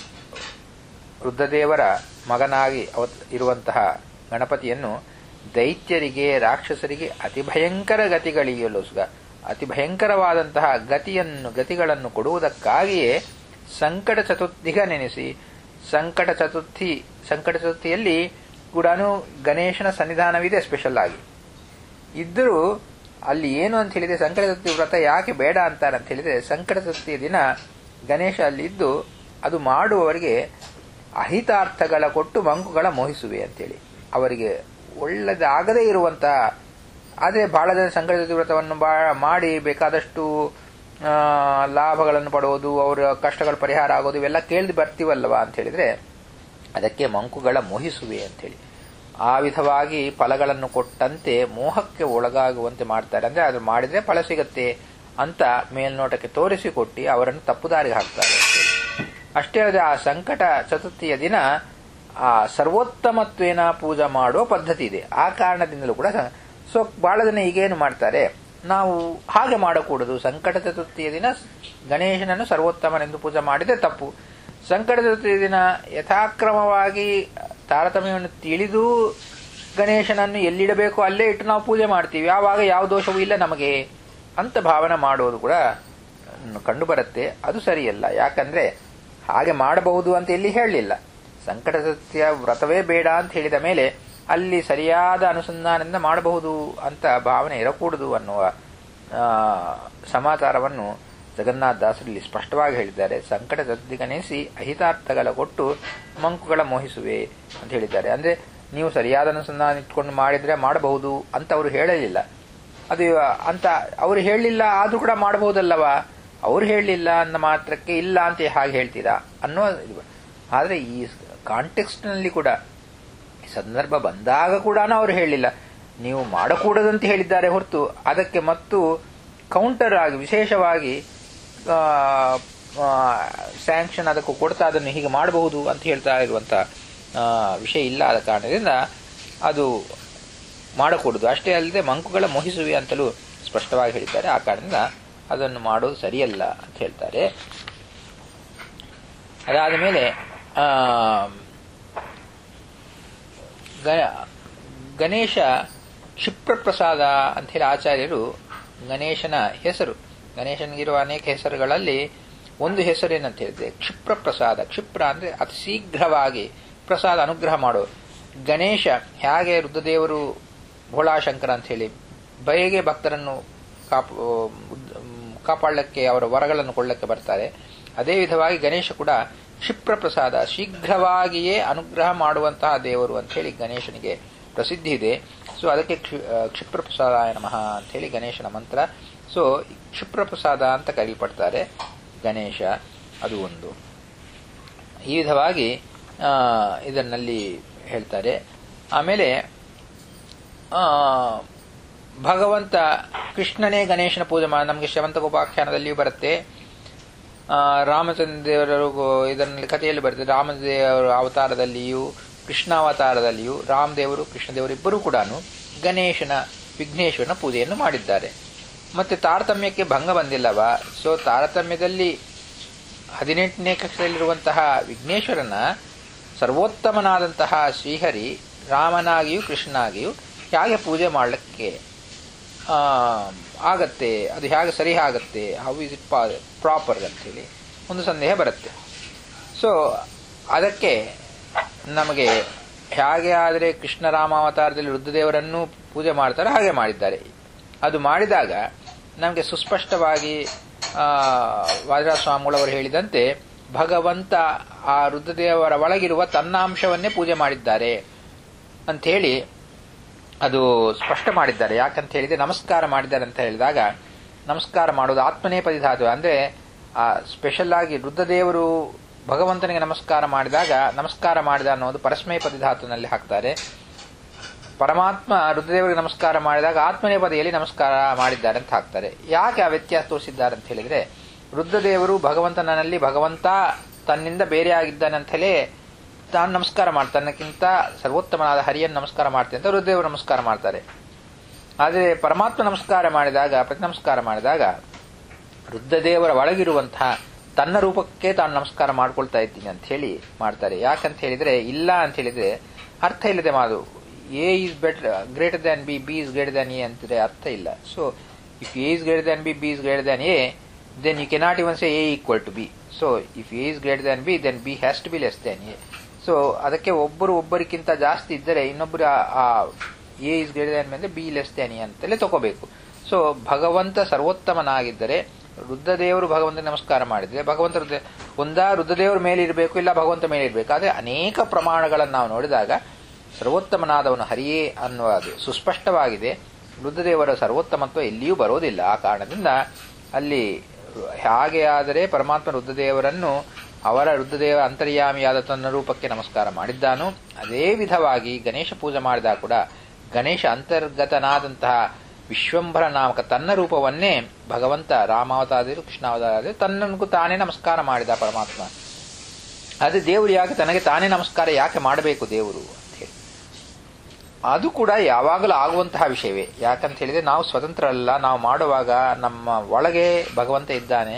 Speaker 1: ರುದ್ರದೇವರ ಮಗನಾಗಿ ಅವತ್ ಇರುವಂತಹ ಗಣಪತಿಯನ್ನು ದೈತ್ಯರಿಗೆ ರಾಕ್ಷಸರಿಗೆ ಅತಿ ಭಯಂಕರ ಗತಿಗಳಿಯಲು ಸುಗ ಅತಿ ಭಯಂಕರವಾದಂತಹ ಗತಿಯನ್ನು ಗತಿಗಳನ್ನು ಕೊಡುವುದಕ್ಕಾಗಿಯೇ ಸಂಕಟ ಚತುರ್ಥಿಗ ನೆನೆಸಿ ಸಂಕಟ ಚತುರ್ಥಿ ಸಂಕಟ ಚತುರ್ಥಿಯಲ್ಲಿ ಕೂಡ ಗಣೇಶನ ಸನ್ನಿಧಾನವಿದೆ ಸ್ಪೆಷಲ್ ಆಗಿ ಇದ್ದರೂ ಅಲ್ಲಿ ಏನು ಅಂತ ಹೇಳಿದ್ರೆ ಸಂಕಟ ಚತುರ್ಥಿ ವ್ರತ ಯಾಕೆ ಬೇಡ ಅಂತಾರೆ ಅಂತ ಹೇಳಿದ್ರೆ ಸಂಕಟ ಚತುರ್ಥಿಯ ದಿನ ಗಣೇಶ ಅಲ್ಲಿ ಇದ್ದು ಅದು ಮಾಡುವವರಿಗೆ ಅಹಿತಾರ್ಥಗಳ ಕೊಟ್ಟು ಮಂಕುಗಳ ಮೋಹಿಸುವೆ ಅಂತೇಳಿ ಅವರಿಗೆ ಒಳ್ಳೆದಾಗದೇ ಇರುವಂತಹ ಆದರೆ ಬಹಳ ಜನ ಸಂಕಟ ಚತುರ್ಥಿ ವ್ರತವನ್ನು ಮಾಡಿ ಬೇಕಾದಷ್ಟು ಲಾಭಗಳನ್ನು ಪಡುವುದು ಅವರ ಕಷ್ಟಗಳ ಪರಿಹಾರ ಆಗೋದು ಇವೆಲ್ಲ ಕೇಳಿದು ಬರ್ತೀವಲ್ವಾ ಅಂತ ಹೇಳಿದ್ರೆ ಅದಕ್ಕೆ ಮಂಕುಗಳ ಮೋಹಿಸುವೆ ಅಂತೇಳಿ ಆ ವಿಧವಾಗಿ ಫಲಗಳನ್ನು ಕೊಟ್ಟಂತೆ ಮೋಹಕ್ಕೆ ಒಳಗಾಗುವಂತೆ ಮಾಡ್ತಾರೆ ಅಂದ್ರೆ ಅದು ಮಾಡಿದ್ರೆ ಫಲ ಸಿಗತ್ತೆ ಅಂತ ಮೇಲ್ನೋಟಕ್ಕೆ ತೋರಿಸಿಕೊಟ್ಟು ಅವರನ್ನು ತಪ್ಪುದಾರಿಗೆ ಹಾಕ್ತಾರೆ ಅಷ್ಟೇ ಅಲ್ಲದೆ ಆ ಸಂಕಟ ಚತುರ್ಥಿಯ ದಿನ ಆ ಸರ್ವೋತ್ತಮತ್ವೇನ ಪೂಜೆ ಮಾಡುವ ಪದ್ಧತಿ ಇದೆ ಆ ಕಾರಣದಿಂದಲೂ ಕೂಡ ಸೊ ಬಹಳ ಜನ ಈಗೇನು ಮಾಡ್ತಾರೆ ನಾವು ಹಾಗೆ ಮಾಡಕೂಡದು ಸಂಕಟ ಚತುರ್ಥಿಯ ದಿನ ಗಣೇಶನನ್ನು ಸರ್ವೋತ್ತಮನೆಂದು ಪೂಜೆ ಮಾಡಿದ್ರೆ ತಪ್ಪು ಸಂಕಟ ಚತುರ್ಥಿಯ ದಿನ ಯಥಾಕ್ರಮವಾಗಿ ತಾರತಮ್ಯವನ್ನು ತಿಳಿದು ಗಣೇಶನನ್ನು ಎಲ್ಲಿಡಬೇಕು ಅಲ್ಲೇ ಇಟ್ಟು ನಾವು ಪೂಜೆ ಮಾಡ್ತೀವಿ ಆವಾಗ ಯಾವ ದೋಷವೂ ಇಲ್ಲ ನಮಗೆ ಅಂತ ಭಾವನೆ ಮಾಡುವುದು ಕೂಡ ಕಂಡುಬರುತ್ತೆ ಅದು ಸರಿಯಲ್ಲ ಯಾಕಂದ್ರೆ ಹಾಗೆ ಮಾಡಬಹುದು ಅಂತ ಎಲ್ಲಿ ಹೇಳಲಿಲ್ಲ ಸಂಕಟ ಚತುರ್ಥಿಯ ವ್ರತವೇ ಬೇಡ ಅಂತ ಹೇಳಿದ ಮೇಲೆ ಅಲ್ಲಿ ಸರಿಯಾದ ಅನುಸಂಧಾನದಿಂದ ಮಾಡಬಹುದು ಅಂತ ಭಾವನೆ ಇರಕೂಡದು ಅನ್ನುವ ಸಮಾಚಾರವನ್ನು ಜಗನ್ನಾಥ ದಾಸರಲ್ಲಿ ಸ್ಪಷ್ಟವಾಗಿ ಹೇಳಿದ್ದಾರೆ ಸಂಕಟ ಚತುರ್ಥಿ ಗಣಿಸಿ ಅಹಿತಾರ್ಥಗಳ ಕೊಟ್ಟು ಮಂಕುಗಳ ಮೋಹಿಸುವೆ ಅಂತ ಹೇಳಿದ್ದಾರೆ ಅಂದ್ರೆ ನೀವು ಸರಿಯಾದ ಅನುಸಂಧಾನ ಇಟ್ಕೊಂಡು ಮಾಡಿದ್ರೆ ಮಾಡಬಹುದು ಅಂತ ಅವರು ಹೇಳಲಿಲ್ಲ ಅದು ಅಂತ ಅವರು ಹೇಳಲಿಲ್ಲ ಆದ್ರೂ ಕೂಡ ಮಾಡಬಹುದಲ್ಲವಾ ಅವ್ರು ಹೇಳಲಿಲ್ಲ ಅಂದ ಮಾತ್ರಕ್ಕೆ ಇಲ್ಲ ಅಂತ ಹಾಗೆ ಹೇಳ್ತೀರಾ ಅನ್ನೋ ಆದರೆ ಈ ಕಾಂಟೆಕ್ಸ್ಟ್ನಲ್ಲಿ ಕೂಡ ಸಂದರ್ಭ ಬಂದಾಗ ಕೂಡ ಅವರು ಹೇಳಿಲ್ಲ ನೀವು ಮಾಡಕೂಡದಂತ ಹೇಳಿದ್ದಾರೆ ಹೊರತು ಅದಕ್ಕೆ ಮತ್ತು ಕೌಂಟರ್ ಆಗಿ ವಿಶೇಷವಾಗಿ ಸ್ಯಾಂಕ್ಷನ್ ಅದಕ್ಕೂ ಕೊಡ್ತಾ ಅದನ್ನು ಹೀಗೆ ಮಾಡಬಹುದು ಅಂತ ಹೇಳ್ತಾ ಇರುವಂತ ವಿಷಯ ಇಲ್ಲ ಆದ ಕಾರಣದಿಂದ ಅದು ಮಾಡಕೂಡದು ಅಷ್ಟೇ ಅಲ್ಲದೆ ಮಂಕುಗಳ ಮೋಹಿಸುವೆ ಅಂತಲೂ ಸ್ಪಷ್ಟವಾಗಿ ಹೇಳಿದ್ದಾರೆ ಆ ಕಾರಣದಿಂದ ಅದನ್ನು ಮಾಡೋದು ಸರಿಯಲ್ಲ ಅಂತ ಹೇಳ್ತಾರೆ ಅದಾದ ಮೇಲೆ ಗಣೇಶ ಕ್ಷಿಪ್ರಪ್ರಸಾದ ಅಂತ ಹೇಳಿ ಆಚಾರ್ಯರು ಗಣೇಶನ ಹೆಸರು ಗಣೇಶನಿಗಿರುವ ಅನೇಕ ಹೆಸರುಗಳಲ್ಲಿ ಒಂದು ಹೆಸರು ಏನಂತ ಹೇಳಿದ್ರೆ ಕ್ಷಿಪ್ರ ಪ್ರಸಾದ ಕ್ಷಿಪ್ರ ಅಂದ್ರೆ ಅತಿ ಶೀಘ್ರವಾಗಿ ಪ್ರಸಾದ ಅನುಗ್ರಹ ಮಾಡೋ ಗಣೇಶ ಹೇಗೆ ರುದ್ರದೇವರು ಭೋಳಾಶಂಕರ ಅಂತ ಹೇಳಿ ಬಯಗೆ ಭಕ್ತರನ್ನು ಕಾಪ್ ಕಾಪಾಡಲಿಕ್ಕೆ ಅವರ ವರಗಳನ್ನು ಕೊಳ್ಳಕ್ಕೆ ಬರ್ತಾರೆ ಅದೇ ವಿಧವಾಗಿ ಗಣೇಶ ಕೂಡ ಕ್ಷಿಪ್ರ ಪ್ರಸಾದ ಶೀಘ್ರವಾಗಿಯೇ ಅನುಗ್ರಹ ಮಾಡುವಂತಹ ದೇವರು ಅಂತ ಹೇಳಿ ಗಣೇಶನಿಗೆ ಪ್ರಸಿದ್ಧಿ ಇದೆ ಸೊ ಅದಕ್ಕೆ ಕ್ಷಿಪ್ರ ಪ್ರಸಾದಾಯ ನಮಃ ಅಂತ ಹೇಳಿ ಗಣೇಶನ ಮಂತ್ರ ಸೊ ಕ್ಷಿಪ್ರ ಪ್ರಸಾದ ಅಂತ ಕರೀಪಡ್ತಾರೆ ಗಣೇಶ ಅದು ಒಂದು ಈ ವಿಧವಾಗಿ ಇದನ್ನಲ್ಲಿ ಹೇಳ್ತಾರೆ ಆಮೇಲೆ ಭಗವಂತ ಕೃಷ್ಣನೇ ಗಣೇಶನ ಪೂಜೆ ಮಾಡಿ ನಮಗೆ ಶ್ರವಂತಗೋಪಾಖ್ಯಾನದಲ್ಲಿಯೂ ಬರುತ್ತೆ ರಾಮಚಂದ್ರ ದೇವರ ಇದರಲ್ಲಿ ಕಥೆಯಲ್ಲಿ ಬರುತ್ತೆ ರಾಮದೇವರ ಅವತಾರದಲ್ಲಿಯೂ ಕೃಷ್ಣಾವತಾರದಲ್ಲಿಯೂ ರಾಮದೇವರು ಕೃಷ್ಣದೇವರು ಇಬ್ಬರೂ ಕೂಡ ಗಣೇಶನ ವಿಘ್ನೇಶ್ವರನ ಪೂಜೆಯನ್ನು ಮಾಡಿದ್ದಾರೆ ಮತ್ತೆ ತಾರತಮ್ಯಕ್ಕೆ ಭಂಗ ಬಂದಿಲ್ಲವ ಸೊ ತಾರತಮ್ಯದಲ್ಲಿ ಹದಿನೆಂಟನೇ ಕಕ್ಷದಲ್ಲಿರುವಂತಹ ವಿಘ್ನೇಶ್ವರನ ಸರ್ವೋತ್ತಮನಾದಂತಹ ಶ್ರೀಹರಿ ರಾಮನಾಗಿಯೂ ಕೃಷ್ಣನಾಗಿಯೂ ಹೇಗೆ ಪೂಜೆ ಮಾಡಲಿಕ್ಕೆ ಆಗತ್ತೆ ಅದು ಹೇಗೆ ಸರಿ ಆಗತ್ತೆ ಹೌ ಇಸ್ ಇಟ್ ಪ್ರಾಪರ್ ಅಂತೇಳಿ ಒಂದು ಸಂದೇಹ ಬರುತ್ತೆ ಸೊ ಅದಕ್ಕೆ ನಮಗೆ ಹೇಗೆ ಆದರೆ ಕೃಷ್ಣ ರಾಮಾವತಾರದಲ್ಲಿ ರುದ್ರದೇವರನ್ನು ಪೂಜೆ ಮಾಡ್ತಾರೆ ಹಾಗೆ ಮಾಡಿದ್ದಾರೆ ಅದು ಮಾಡಿದಾಗ ನಮಗೆ ಸುಸ್ಪಷ್ಟವಾಗಿ ವಾದಿರಾಜ ಸ್ವಾಮಿಗಳವರು ಹೇಳಿದಂತೆ ಭಗವಂತ ಆ ರುದ್ರದೇವರ ಒಳಗಿರುವ ತನ್ನ ಅಂಶವನ್ನೇ ಪೂಜೆ ಮಾಡಿದ್ದಾರೆ ಅಂಥೇಳಿ ಅದು ಸ್ಪಷ್ಟ ಮಾಡಿದ್ದಾರೆ ಯಾಕಂತ ಹೇಳಿದ್ರೆ ನಮಸ್ಕಾರ ಮಾಡಿದ್ದಾರೆ ಅಂತ ಹೇಳಿದಾಗ ನಮಸ್ಕಾರ ಮಾಡೋದು ಆತ್ಮನೇ ಪದಿಧಾತು ಅಂದ್ರೆ ಆ ಸ್ಪೆಷಲ್ ಆಗಿ ರುದ್ರದೇವರು ಭಗವಂತನಿಗೆ ನಮಸ್ಕಾರ ಮಾಡಿದಾಗ ನಮಸ್ಕಾರ ಮಾಡಿದ ಅನ್ನೋದು ಪರಸ್ಮಯ ಪದಿಧಾತುನಲ್ಲಿ ಹಾಕ್ತಾರೆ ಪರಮಾತ್ಮ ರುದ್ರದೇವರಿಗೆ ನಮಸ್ಕಾರ ಮಾಡಿದಾಗ ಆತ್ಮನೇ ಪದೆಯಲ್ಲಿ ನಮಸ್ಕಾರ ಮಾಡಿದ್ದಾರೆ ಅಂತ ಹಾಕ್ತಾರೆ ಯಾಕೆ ಆ ವ್ಯತ್ಯಾಸ ತೋರಿಸಿದ್ದಾರೆ ಅಂತ ಹೇಳಿದ್ರೆ ರುದ್ರದೇವರು ಭಗವಂತನಲ್ಲಿ ಭಗವಂತ ತನ್ನಿಂದ ಬೇರೆ ಆಗಿದ್ದಾನೆ ಅಂತ ಹೇಳಿ ತಾನು ನಮಸ್ಕಾರ ಮಾಡ್ತಾನೆ ತನ್ನಕ್ಕಿಂತ ಸರ್ವೋತ್ತಮನಾದ ಹರಿಯನ್ನು ನಮಸ್ಕಾರ ಮಾಡ್ತೇನೆ ಅಂತ ರುದ್ರದೇವರು ನಮಸ್ಕಾರ ಮಾಡ್ತಾರೆ ಆದರೆ ಪರಮಾತ್ಮ ನಮಸ್ಕಾರ ಮಾಡಿದಾಗ ಪ್ರತಿ ನಮಸ್ಕಾರ ಮಾಡಿದಾಗ ರುದ್ರದೇವರ ಒಳಗಿರುವಂತಹ ತನ್ನ ರೂಪಕ್ಕೆ ತಾನು ನಮಸ್ಕಾರ ಮಾಡ್ಕೊಳ್ತಾ ಇದ್ದೀನಿ ಅಂತ ಹೇಳಿ ಮಾಡ್ತಾರೆ ಯಾಕಂತ ಹೇಳಿದ್ರೆ ಇಲ್ಲ ಅಂತ ಹೇಳಿದ್ರೆ ಅರ್ಥ ಇಲ್ಲದೆ ಮಾದು A is better greater than B B is greater than A ಅಂತಿದ್ರೆ ಅರ್ಥ ಇಲ್ಲ so if A is greater than B B is greater than A then you cannot even say A equal to B so if A is greater than B then B has to be less than A so ಅದಕ್ಕೆ ಒಬ್ಬರು ಒಬ್ಬರಿಗಿಂತ ಜಾಸ್ತಿ ಇದ್ದರೆ ಇನ್ನೊಬ್ಬರು ಆ A is greater than ಅಂದ್ರೆ B less than A ಅಂತಲೇ ತಗೋಬೇಕು ಸೊ ಭಗವಂತ ಸರ್ವೋತ್ತಮನಾಗಿದ್ದರೆ ರುದ್ರದೇವರು ಭಗವಂತ ನಮಸ್ಕಾರ ಮಾಡಿದ್ರೆ ಭಗವಂತ ರುದ್ರ ಒಂದಾ ರುದ್ರದೇವರ ಮೇಲೆ ಇರಬೇಕು ಇಲ್ಲ ಭಗವಂತ ಮೇಲೆ ಇರಬೇಕು ಆದರೆ ಅನೇಕ ಪ್ರಮಾಣಗಳನ್ನು ನಾವು ನೋಡಿದಾಗ ಸರ್ವೋತ್ತಮನಾದವನು ಹರಿಯೇ ಅನ್ನುವುದು ಸುಸ್ಪಷ್ಟವಾಗಿದೆ ರುದ್ರದೇವರ ಸರ್ವೋತ್ತಮತ್ವ ಎಲ್ಲಿಯೂ ಬರೋದಿಲ್ಲ ಆ ಕಾರಣದಿಂದ ಅಲ್ಲಿ ಹಾಗೆ ಆದರೆ ಪರಮಾತ್ಮ ರುದ್ರದೇವರನ್ನು ಅವರ ರುದ್ರದೇವ ಅಂತರ್ಯಾಮಿಯಾದ ತನ್ನ ರೂಪಕ್ಕೆ ನಮಸ್ಕಾರ ಮಾಡಿದ್ದಾನು ಅದೇ ವಿಧವಾಗಿ ಗಣೇಶ ಪೂಜೆ ಮಾಡಿದಾಗ ಕೂಡ ಗಣೇಶ ಅಂತರ್ಗತನಾದಂತಹ ವಿಶ್ವಂಭರ ನಾಮಕ ತನ್ನ ರೂಪವನ್ನೇ ಭಗವಂತ ರಾಮಾವತಾರರು ಕೃಷ್ಣಾವತಾರರು ತನ್ನಗೂ ತಾನೇ ನಮಸ್ಕಾರ ಮಾಡಿದ ಪರಮಾತ್ಮ ಅದು ದೇವರು ಯಾಕೆ ತನಗೆ ತಾನೇ ನಮಸ್ಕಾರ ಯಾಕೆ ಮಾಡಬೇಕು ದೇವರು ಅಂತ ಹೇಳಿ ಅದು ಕೂಡ ಯಾವಾಗಲೂ ಆಗುವಂತಹ ವಿಷಯವೇ ಯಾಕಂತ ಹೇಳಿದ್ರೆ ನಾವು ಸ್ವತಂತ್ರ ಅಲ್ಲ ನಾವು ಮಾಡುವಾಗ ನಮ್ಮ ಒಳಗೆ ಭಗವಂತ ಇದ್ದಾನೆ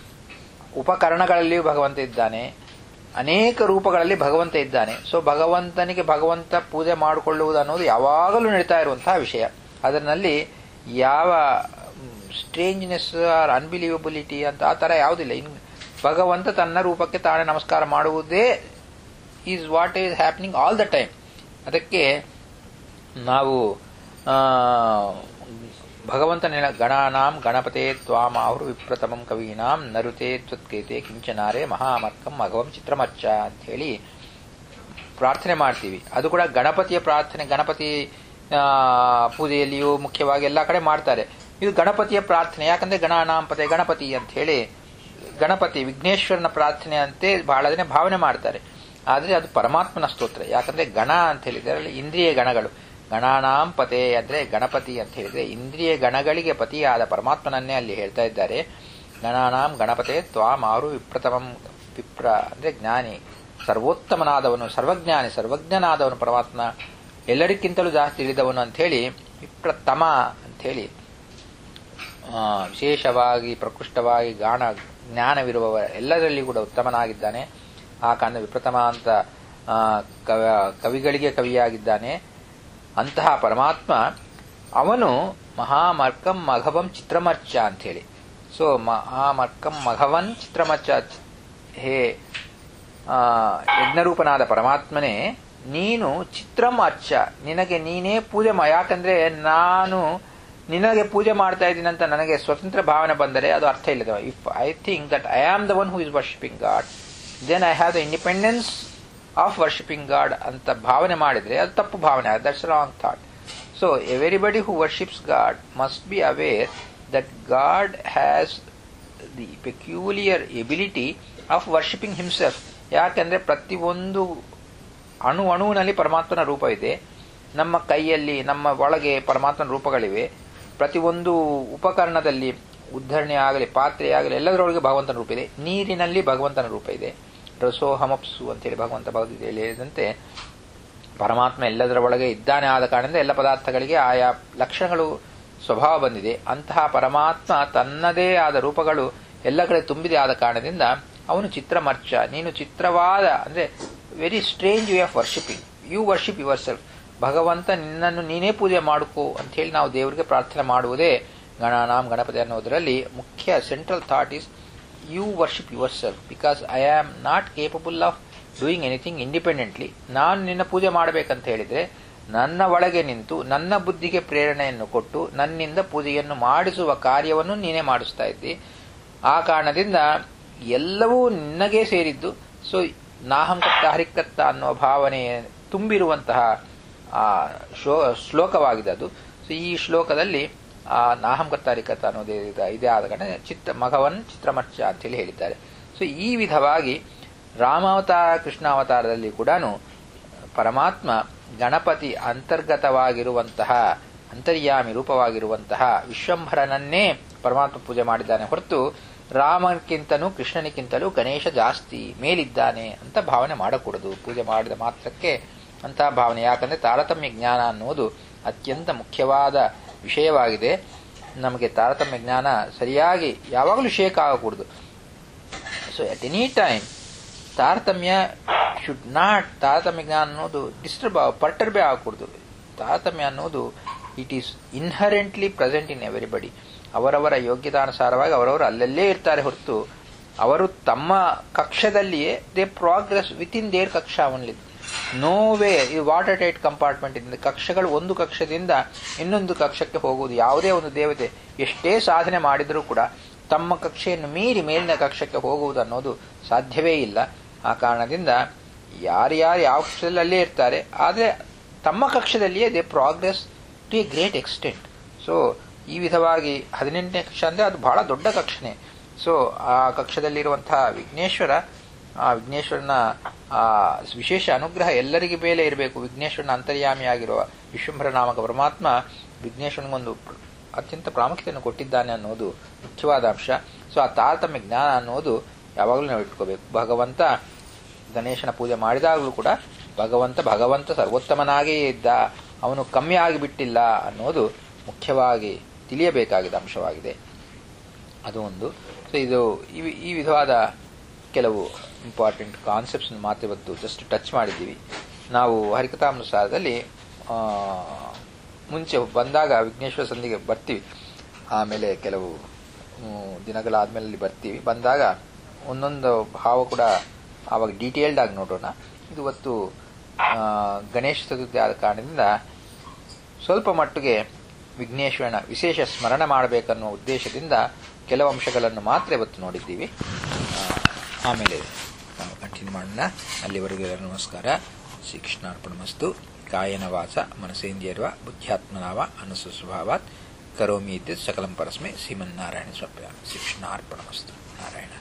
Speaker 1: ಉಪಕರಣಗಳಲ್ಲಿಯೂ ಭಗವಂತ ಇದ್ದಾನೆ ಅನೇಕ ರೂಪಗಳಲ್ಲಿ ಭಗವಂತ ಇದ್ದಾನೆ ಸೊ ಭಗವಂತನಿಗೆ ಭಗವಂತ ಪೂಜೆ ಮಾಡಿಕೊಳ್ಳುವುದು ಅನ್ನೋದು ಯಾವಾಗಲೂ ನಡೀತಾ ಇರುವಂತಹ ವಿಷಯ ಅದರಲ್ಲಿ ಯಾವ ಸ್ಟ್ರೇಂಜ್ನೆಸ್ ಆರ್ ಅನ್ಬಿಲೀವಬಿಲಿಟಿ ಅಂತ ಆ ಥರ ಯಾವುದಿಲ್ಲ ಇನ್ ಭಗವಂತ ತನ್ನ ರೂಪಕ್ಕೆ ತಾನೇ ನಮಸ್ಕಾರ ಮಾಡುವುದೇ is what is happening all the time ಅದಕ್ಕೆ ನಾವು ಭಗವಂತನ ಗಣಾನಾಂ ಗಣಪತೆ ತ್ವಾಮ ಅವರು ವಿಪ್ರತಮಂ ಕವೀನಾಂ ನರುತೆ ತ್ವತ್ಕೇತೆ ಕಿಂಚನಾರೆ ಮಹಾಮರ್ಕಂ ಮಘವಂ ಚಿತ್ರಮಚ್ಚ ಅಂತ ಹೇಳಿ ಪ್ರಾರ್ಥನೆ ಮಾಡ್ತೀವಿ ಅದು ಕೂಡ ಗಣಪತಿಯ ಪ್ರಾರ್ಥನೆ ಗಣಪತಿ ಪೂಜೆಯಲ್ಲಿಯೂ ಮುಖ್ಯವಾಗಿ ಎಲ್ಲ ಕಡೆ ಮಾಡ್ತಾರೆ ಇದು ಗಣಪತಿಯ ಪ್ರಾರ್ಥನೆ ಯಾಕಂದ್ರೆ ಗಣಾನಾಂಪತೆ ಗಣಪತಿ ಅಂತ ಹೇಳಿ ಗಣಪತಿ ವಿಘ್ನೇಶ್ವರನ ಪ್ರಾರ್ಥನೆ ಅಂತೆ ಬಹಳ ಜನ ಭಾವನೆ ಮಾಡ್ತಾರೆ ಆದರೆ ಅದು ಪರಮಾತ್ಮನ ಸ್ತೋತ್ರ ಯಾಕಂದ್ರೆ ಗಣ ಅಂತ ಹೇಳಿದರೆ ಇಂದ್ರಿಯ ಗಣಗಳು ಗಣಾನಾಂ ಪತೆ ಅಂದ್ರೆ ಗಣಪತಿ ಅಂತ ಹೇಳಿದ್ರೆ ಇಂದ್ರಿಯ ಗಣಗಳಿಗೆ ಪತಿಯಾದ ಪರಮಾತ್ಮನನ್ನೇ ಅಲ್ಲಿ ಹೇಳ್ತಾ ಇದ್ದಾರೆ ಗಣಾನಾಂ ಗಣಪತೆ ತ್ವಾಂ ಆರು ವಿಪ್ರತಮಂ ವಿಪ್ರ ಅಂದ್ರೆ ಜ್ಞಾನಿ ಸರ್ವೋತ್ತಮನಾದವನು ಸರ್ವಜ್ಞಾನಿ ಸರ್ವಜ್ಞನಾದವನು ಪರಮಾತ್ಮ ಎಲ್ಲರಿಗಿಂತಲೂ ಜಾಸ್ತಿ ತಿಳಿದವನು ಅಂತ ಹೇಳಿ ವಿಪ್ರತಮ ಅಂತ ಹೇಳಿ ವಿಶೇಷವಾಗಿ ಪ್ರಕೃಷ್ಟವಾಗಿ ಗಾಣ ಜ್ಞಾನವಿರುವವ ಎಲ್ಲರಲ್ಲಿ ಕೂಡ ಉತ್ತಮನಾಗಿದ್ದಾನೆ ಆ ಕಾರಣ ವಿಪ್ರತಮ ಅಂತ ಕವಿಗಳಿಗೆ ಕವಿಯಾಗಿದ್ದಾನೆ ಅಂತಹ ಪರಮಾತ್ಮ ಅವನು ಮಹಾಮರ್ಕಂ ಮಘವಂ ಚಿತ್ರಮರ್ಚ ಅಂತ ಹೇಳಿ ಸೊ ಮಹಾಮರ್ಕಂ ಮಘವನ್ ಚಿತ್ರಮರ್ಚ ಹೇ ಯಜ್ಞರೂಪನಾದ ಪರಮಾತ್ಮನೇ ನೀನು ಚಿತ್ರಂ ಅರ್ಚ ನಿನಗೆ ನೀನೇ ಪೂಜೆ ಮಾ ಯಾಕಂದ್ರೆ ನಾನು ನಿನಗೆ ಪೂಜೆ ಮಾಡ್ತಾ ಇದ್ದೀನಿ ಅಂತ ನನಗೆ ಸ್ವತಂತ್ರ ಭಾವನೆ ಬಂದರೆ ಅದು ಅರ್ಥ ಇಲ್ಲದ if I think that I am the one who is worshipping God then I have the independence of worshipping God ಅಂತ ಭಾವನೆ ಮಾಡಿದ್ರೆ ಅದು ತಪ್ಪು ಭಾವನೆ that's wrong thought so everybody who worships God must be aware that God has the peculiar ability of worshipping himself ಯಾಕೆಂದ್ರೆ ಪ್ರತಿಯೊಂದು ಅಣು ಅಣುವಿನಲ್ಲಿ ಪರಮಾತ್ಮನ ರೂಪ ಇದೆ ನಮ್ಮ ಕೈಯಲ್ಲಿ ನಮ್ಮ ಒಳಗೆ ಪರಮಾತ್ಮನ ರೂಪಗಳಿವೆ ಪ್ರತಿಯೊಂದು ಉಪಕರಣದಲ್ಲಿ ಉದ್ಧರಣೆ ಆಗಲಿ ಪಾತ್ರೆ ಆಗಲಿ ಎಲ್ಲದರೊಳಗೆ ಭಗವಂತನ ರೂಪ ಇದೆ ನೀರಿನಲ್ಲಿ ಭಗವಂತನ ರೂಪ ಇದೆ ರಸೋಹಮಪ್ಸು ಅಂತೇಳಿ ಭಗವಂತ ಭಗವದ್ಗೀತೆಯಲ್ಲಿ ಹೇಳಿದಂತೆ ಪರಮಾತ್ಮ ಎಲ್ಲದರ ಒಳಗೆ ಇದ್ದಾನೆ ಆದ ಕಾರಣದಿಂದ ಎಲ್ಲ ಪದಾರ್ಥಗಳಿಗೆ ಆಯಾ ಲಕ್ಷಣಗಳು ಸ್ವಭಾವ ಬಂದಿದೆ ಅಂತಹ ಪರಮಾತ್ಮ ತನ್ನದೇ ಆದ ರೂಪಗಳು ಎಲ್ಲ ಕಡೆ ತುಂಬಿದೆ ಆದ ಕಾರಣದಿಂದ ಅವನು ಚಿತ್ರಮರ್ಚ ನೀನು ಚಿತ್ರವಾದ ಅಂದ್ರೆ very strange way of worshipping you worship yourself ಭಗವಂತ ನಿನ್ನನ್ನು ನೀನೇ ಪೂಜೆ ಮಾಡಿಕೋ ಅಂತ ಹೇಳಿ ನಾವು ದೇವರಿಗೆ ಪ್ರಾರ್ಥನೆ ಮಾಡುವುದೇ ಗಣನಾಮ್ ಗಣಪತಿ ಅನ್ನೋದರಲ್ಲಿ ಮುಖ್ಯ central thought is you worship yourself because I am not capable of doing anything independently ನಾನು ನಿನ್ನ ಪೂಜೆ ಮಾಡಬೇಕಂತ ಹೇಳಿದ್ರೆ ನನ್ನ ಒಳಗೆ ನಿಂತು ನನ್ನ ಬುದ್ಧಿಗೆ ಪ್ರೇರಣೆಯನ್ನು ಕೊಟ್ಟು ನನ್ನಿಂದ ಪೂಜೆಯನ್ನು ಮಾಡಿಸುವ ಕಾರ್ಯವನ್ನು ನೀನೇ ಮಾಡಿಸ್ತಾ ಇದ್ದಿ ಆ ಕಾರಣದಿಂದ ಎಲ್ಲವೂ ನಿನ್ನಗೇ ಸೇರಿದ್ದು ಸೊ ನಾಹಂಕತ್ತ ಹರಿಕತ್ತ ಅನ್ನೋ ಭಾವನೆ ತುಂಬಿರುವಂತಹ ಆ ಶ್ಲೋಕವಾಗಿದೆ ಅದು ಸೊ ಈ ಶ್ಲೋಕದಲ್ಲಿ ಆ ನಾಹಂಕತ್ತ ಹರಿಕತ್ತ ಅನ್ನೋದೇ ಇದೇ ಆದ ಕಾರಣ ಚಿತ್ರ ಮಘವನ್ ಚಿತ್ರಮರ್ಚ ಅಂತೇಳಿ ಹೇಳಿದ್ದಾರೆ ಸೊ ಈ ವಿಧವಾಗಿ ರಾಮಾವತಾರ ಕೃಷ್ಣಾವತಾರದಲ್ಲಿ ಕೂಡ ಪರಮಾತ್ಮ ಗಣಪತಿ ಅಂತರ್ಗತವಾಗಿರುವಂತಹ ಅಂತರ್ಯಾಮಿ ರೂಪವಾಗಿರುವಂತಹ ವಿಶ್ವಂಭರನನ್ನೇ ಪರಮಾತ್ಮ ಪೂಜೆ ಮಾಡಿದ್ದಾನೆ ಹೊರತು ರಾಮಕ್ಕಿಂತನೂ ಕೃಷ್ಣನಿಗಿಂತಲೂ ಗಣೇಶ ಜಾಸ್ತಿ ಮೇಲಿದ್ದಾನೆ ಅಂತ ಭಾವನೆ ಮಾಡಕೂಡದು ಪೂಜೆ ಮಾಡಿದ ಮಾತ್ರಕ್ಕೆ ಅಂತಹ ಭಾವನೆ ಯಾಕಂದ್ರೆ ತಾರತಮ್ಯ ಜ್ಞಾನ ಅನ್ನುವುದು ಅತ್ಯಂತ ಮುಖ್ಯವಾದ ವಿಷಯವಾಗಿದೆ ನಮಗೆ ತಾರತಮ್ಯ ಜ್ಞಾನ ಸರಿಯಾಗಿ ಯಾವಾಗಲೂ ಶೇಕ್ ಆಗಕೂಡದು ಸೊ ಅಟ್ ಎನಿ ಟೈಮ್ ತಾರತಮ್ಯ ಶುಡ್ ನಾಟ್ ತಾರತಮ್ಯ ಜ್ಞಾನ ಅನ್ನೋದು ಡಿಸ್ಟರ್ಬ್ ಪರ್ಟರ್ಬೇ ಆಗಕೂಡದು ತಾರತಮ್ಯ ಅನ್ನೋದು it is inherently present in everybody ಅವರವರ ಯೋಗ್ಯತಾನುಸಾರವಾಗಿ ಅವರವರು ಅಲ್ಲಲ್ಲೇ ಇರ್ತಾರೆ ಹೊರತು ಅವರು ತಮ್ಮ ಕಕ್ಷದಲ್ಲಿಯೇ they progress within their ಕಕ್ಷಾ ಓನ್ಲಿ ನೋ ವೇ ಈ ವಾಟರ್ ಟೈಟ್ ಕಂಪಾರ್ಟ್ಮೆಂಟ್ ಇಂದ ಕಕ್ಷಗಳು ಒಂದು ಕಕ್ಷದಿಂದ ಇನ್ನೊಂದು ಕಕ್ಷಕ್ಕೆ ಹೋಗುವುದು ಯಾವುದೇ ಒಂದು ದೇವತೆ ಎಷ್ಟೇ ಸಾಧನೆ ಮಾಡಿದರೂ ಕೂಡ ತಮ್ಮ ಕಕ್ಷೆಯನ್ನು ಮೀರಿ ಮೇಲಿನ ಕಕ್ಷಕ್ಕೆ ಹೋಗುವುದು ಅನ್ನೋದು ಸಾಧ್ಯವೇ ಇಲ್ಲ ಆ ಕಾರಣದಿಂದ ಯಾರ್ಯಾರು ಯಾವ ಕಕ್ಷದಲ್ಲಿ ಅಲ್ಲೇ ಇರ್ತಾರೆ ಆದರೆ ತಮ್ಮ ಕಕ್ಷದಲ್ಲಿಯೇ they progress to a great extent so ಈ ವಿಧವಾಗಿ ಹದಿನೆಂಟನೇ ಕಕ್ಷ ಅಂದರೆ ಅದು ಬಹಳ ದೊಡ್ಡ ಕಕ್ಷನೆ ಸೊ ಆ ಕಕ್ಷದಲ್ಲಿರುವಂತಹ ವಿಘ್ನೇಶ್ವರ ಆ ವಿಘ್ನೇಶ್ವರನ ಆ ವಿಶೇಷ ಅನುಗ್ರಹ ಎಲ್ಲರಿಗೆ ಮೇಲೆ ಇರಬೇಕು ವಿಘ್ನೇಶ್ವರನ ಅಂತರ್ಯಾಮಿಯಾಗಿರುವ ವಿಶ್ವಂಭರ ನಾಮಕ ಪರಮಾತ್ಮ ವಿಘ್ನೇಶ್ವರನಿಗೊಂದು ಅತ್ಯಂತ ಪ್ರಾಮುಖ್ಯತೆಯನ್ನು ಕೊಟ್ಟಿದ್ದಾನೆ ಅನ್ನೋದು ಮುಖ್ಯವಾದ ಅಂಶ ಸೊ ಆ ತಾರತಮ್ಯ ಜ್ಞಾನ ಅನ್ನೋದು ಯಾವಾಗಲೂ ನಾವು ಇಟ್ಕೋಬೇಕು ಭಗವಂತ ಗಣೇಶನ ಪೂಜೆ ಮಾಡಿದಾಗಲೂ ಕೂಡ ಭಗವಂತ ಭಗವಂತ ಸರ್ವೋತ್ತಮನಾಗೇ ಇದ್ದ ಅವನು ಕಮ್ಮಿ ಆಗಿಬಿಟ್ಟಿಲ್ಲ ಅನ್ನೋದು ಮುಖ್ಯವಾಗಿ ತಿಳಿಯಬೇಕಾಗಿದ್ದ ಅಂಶವಾಗಿದೆ ಅದು ಒಂದು ಸೊ ಇದು ಈ ವಿಧವಾದ ಕೆಲವು ಇಂಪಾರ್ಟೆಂಟ್ ಕಾನ್ಸೆಪ್ಟ್ಸ್ ಮಾತ್ರ ಇವತ್ತು ಜಸ್ಟ್ ಟಚ್ ಮಾಡಿದ್ದೀವಿ ನಾವು ಹರಿಕಥಾನುಸಾರದಲ್ಲಿ ಮುಂಚೆ ಬಂದಾಗ ವಿಘ್ನೇಶ್ವರ ಸಂಧಿಗೆ ಬರ್ತೀವಿ ಆಮೇಲೆ ಕೆಲವು ದಿನಗಳಾದ್ಮೇಲೆ ಬರ್ತೀವಿ ಬಂದಾಗ ಒಂದೊಂದು ಭಾವ ಕೂಡ ಆವಾಗ ಡೀಟೇಲ್ಡ್ ಆಗಿ ನೋಡೋಣ ಇದು ಇವತ್ತು ಗಣೇಶ ಚತುರ್ಥಿ ಆದ ಕಾರಣದಿಂದ ಸ್ವಲ್ಪ ಮಟ್ಟಿಗೆ ವಿಘ್ನೇಶ್ವರನ ವಿಶೇಷ ಸ್ಮರಣೆ ಮಾಡಬೇಕನ್ನುವ ಉದ್ದೇಶದಿಂದ ಕೆಲವು ಅಂಶಗಳನ್ನು ಮಾತ್ರ ಇವತ್ತು ನೋಡಿದ್ದೀವಿ ಆಮೇಲೆ ನಾವು ಕಂಟಿನ್ಯೂ ಮಾಡೋಣ ಅಲ್ಲಿವರೆಗೂ ನಮಸ್ಕಾರ ಶ್ರೀಕೃಷ್ಣಾರ್ಪಣಮಸ್ತು ಕಾಯನ ವಾಸ ಮನಸೇಂದ್ರಿಯರ್ವ ಬುದ್ಧ್ಯಾತ್ಮನಾವ ಅನಸು ಸ್ವಭಾವಾತ್ ಕರೋಮಿ ಇದ್ದ ಸಕಲಂ ಪರಸ್ಮೆ ಶ್ರೀಮನ್ನಾರಾಯಣ ಸ್ವಪ್ಯ ಶ್ರೀಕೃಷ್ಣಾರ್ಪಣಮಸ್ತು ನಾರಾಯಣ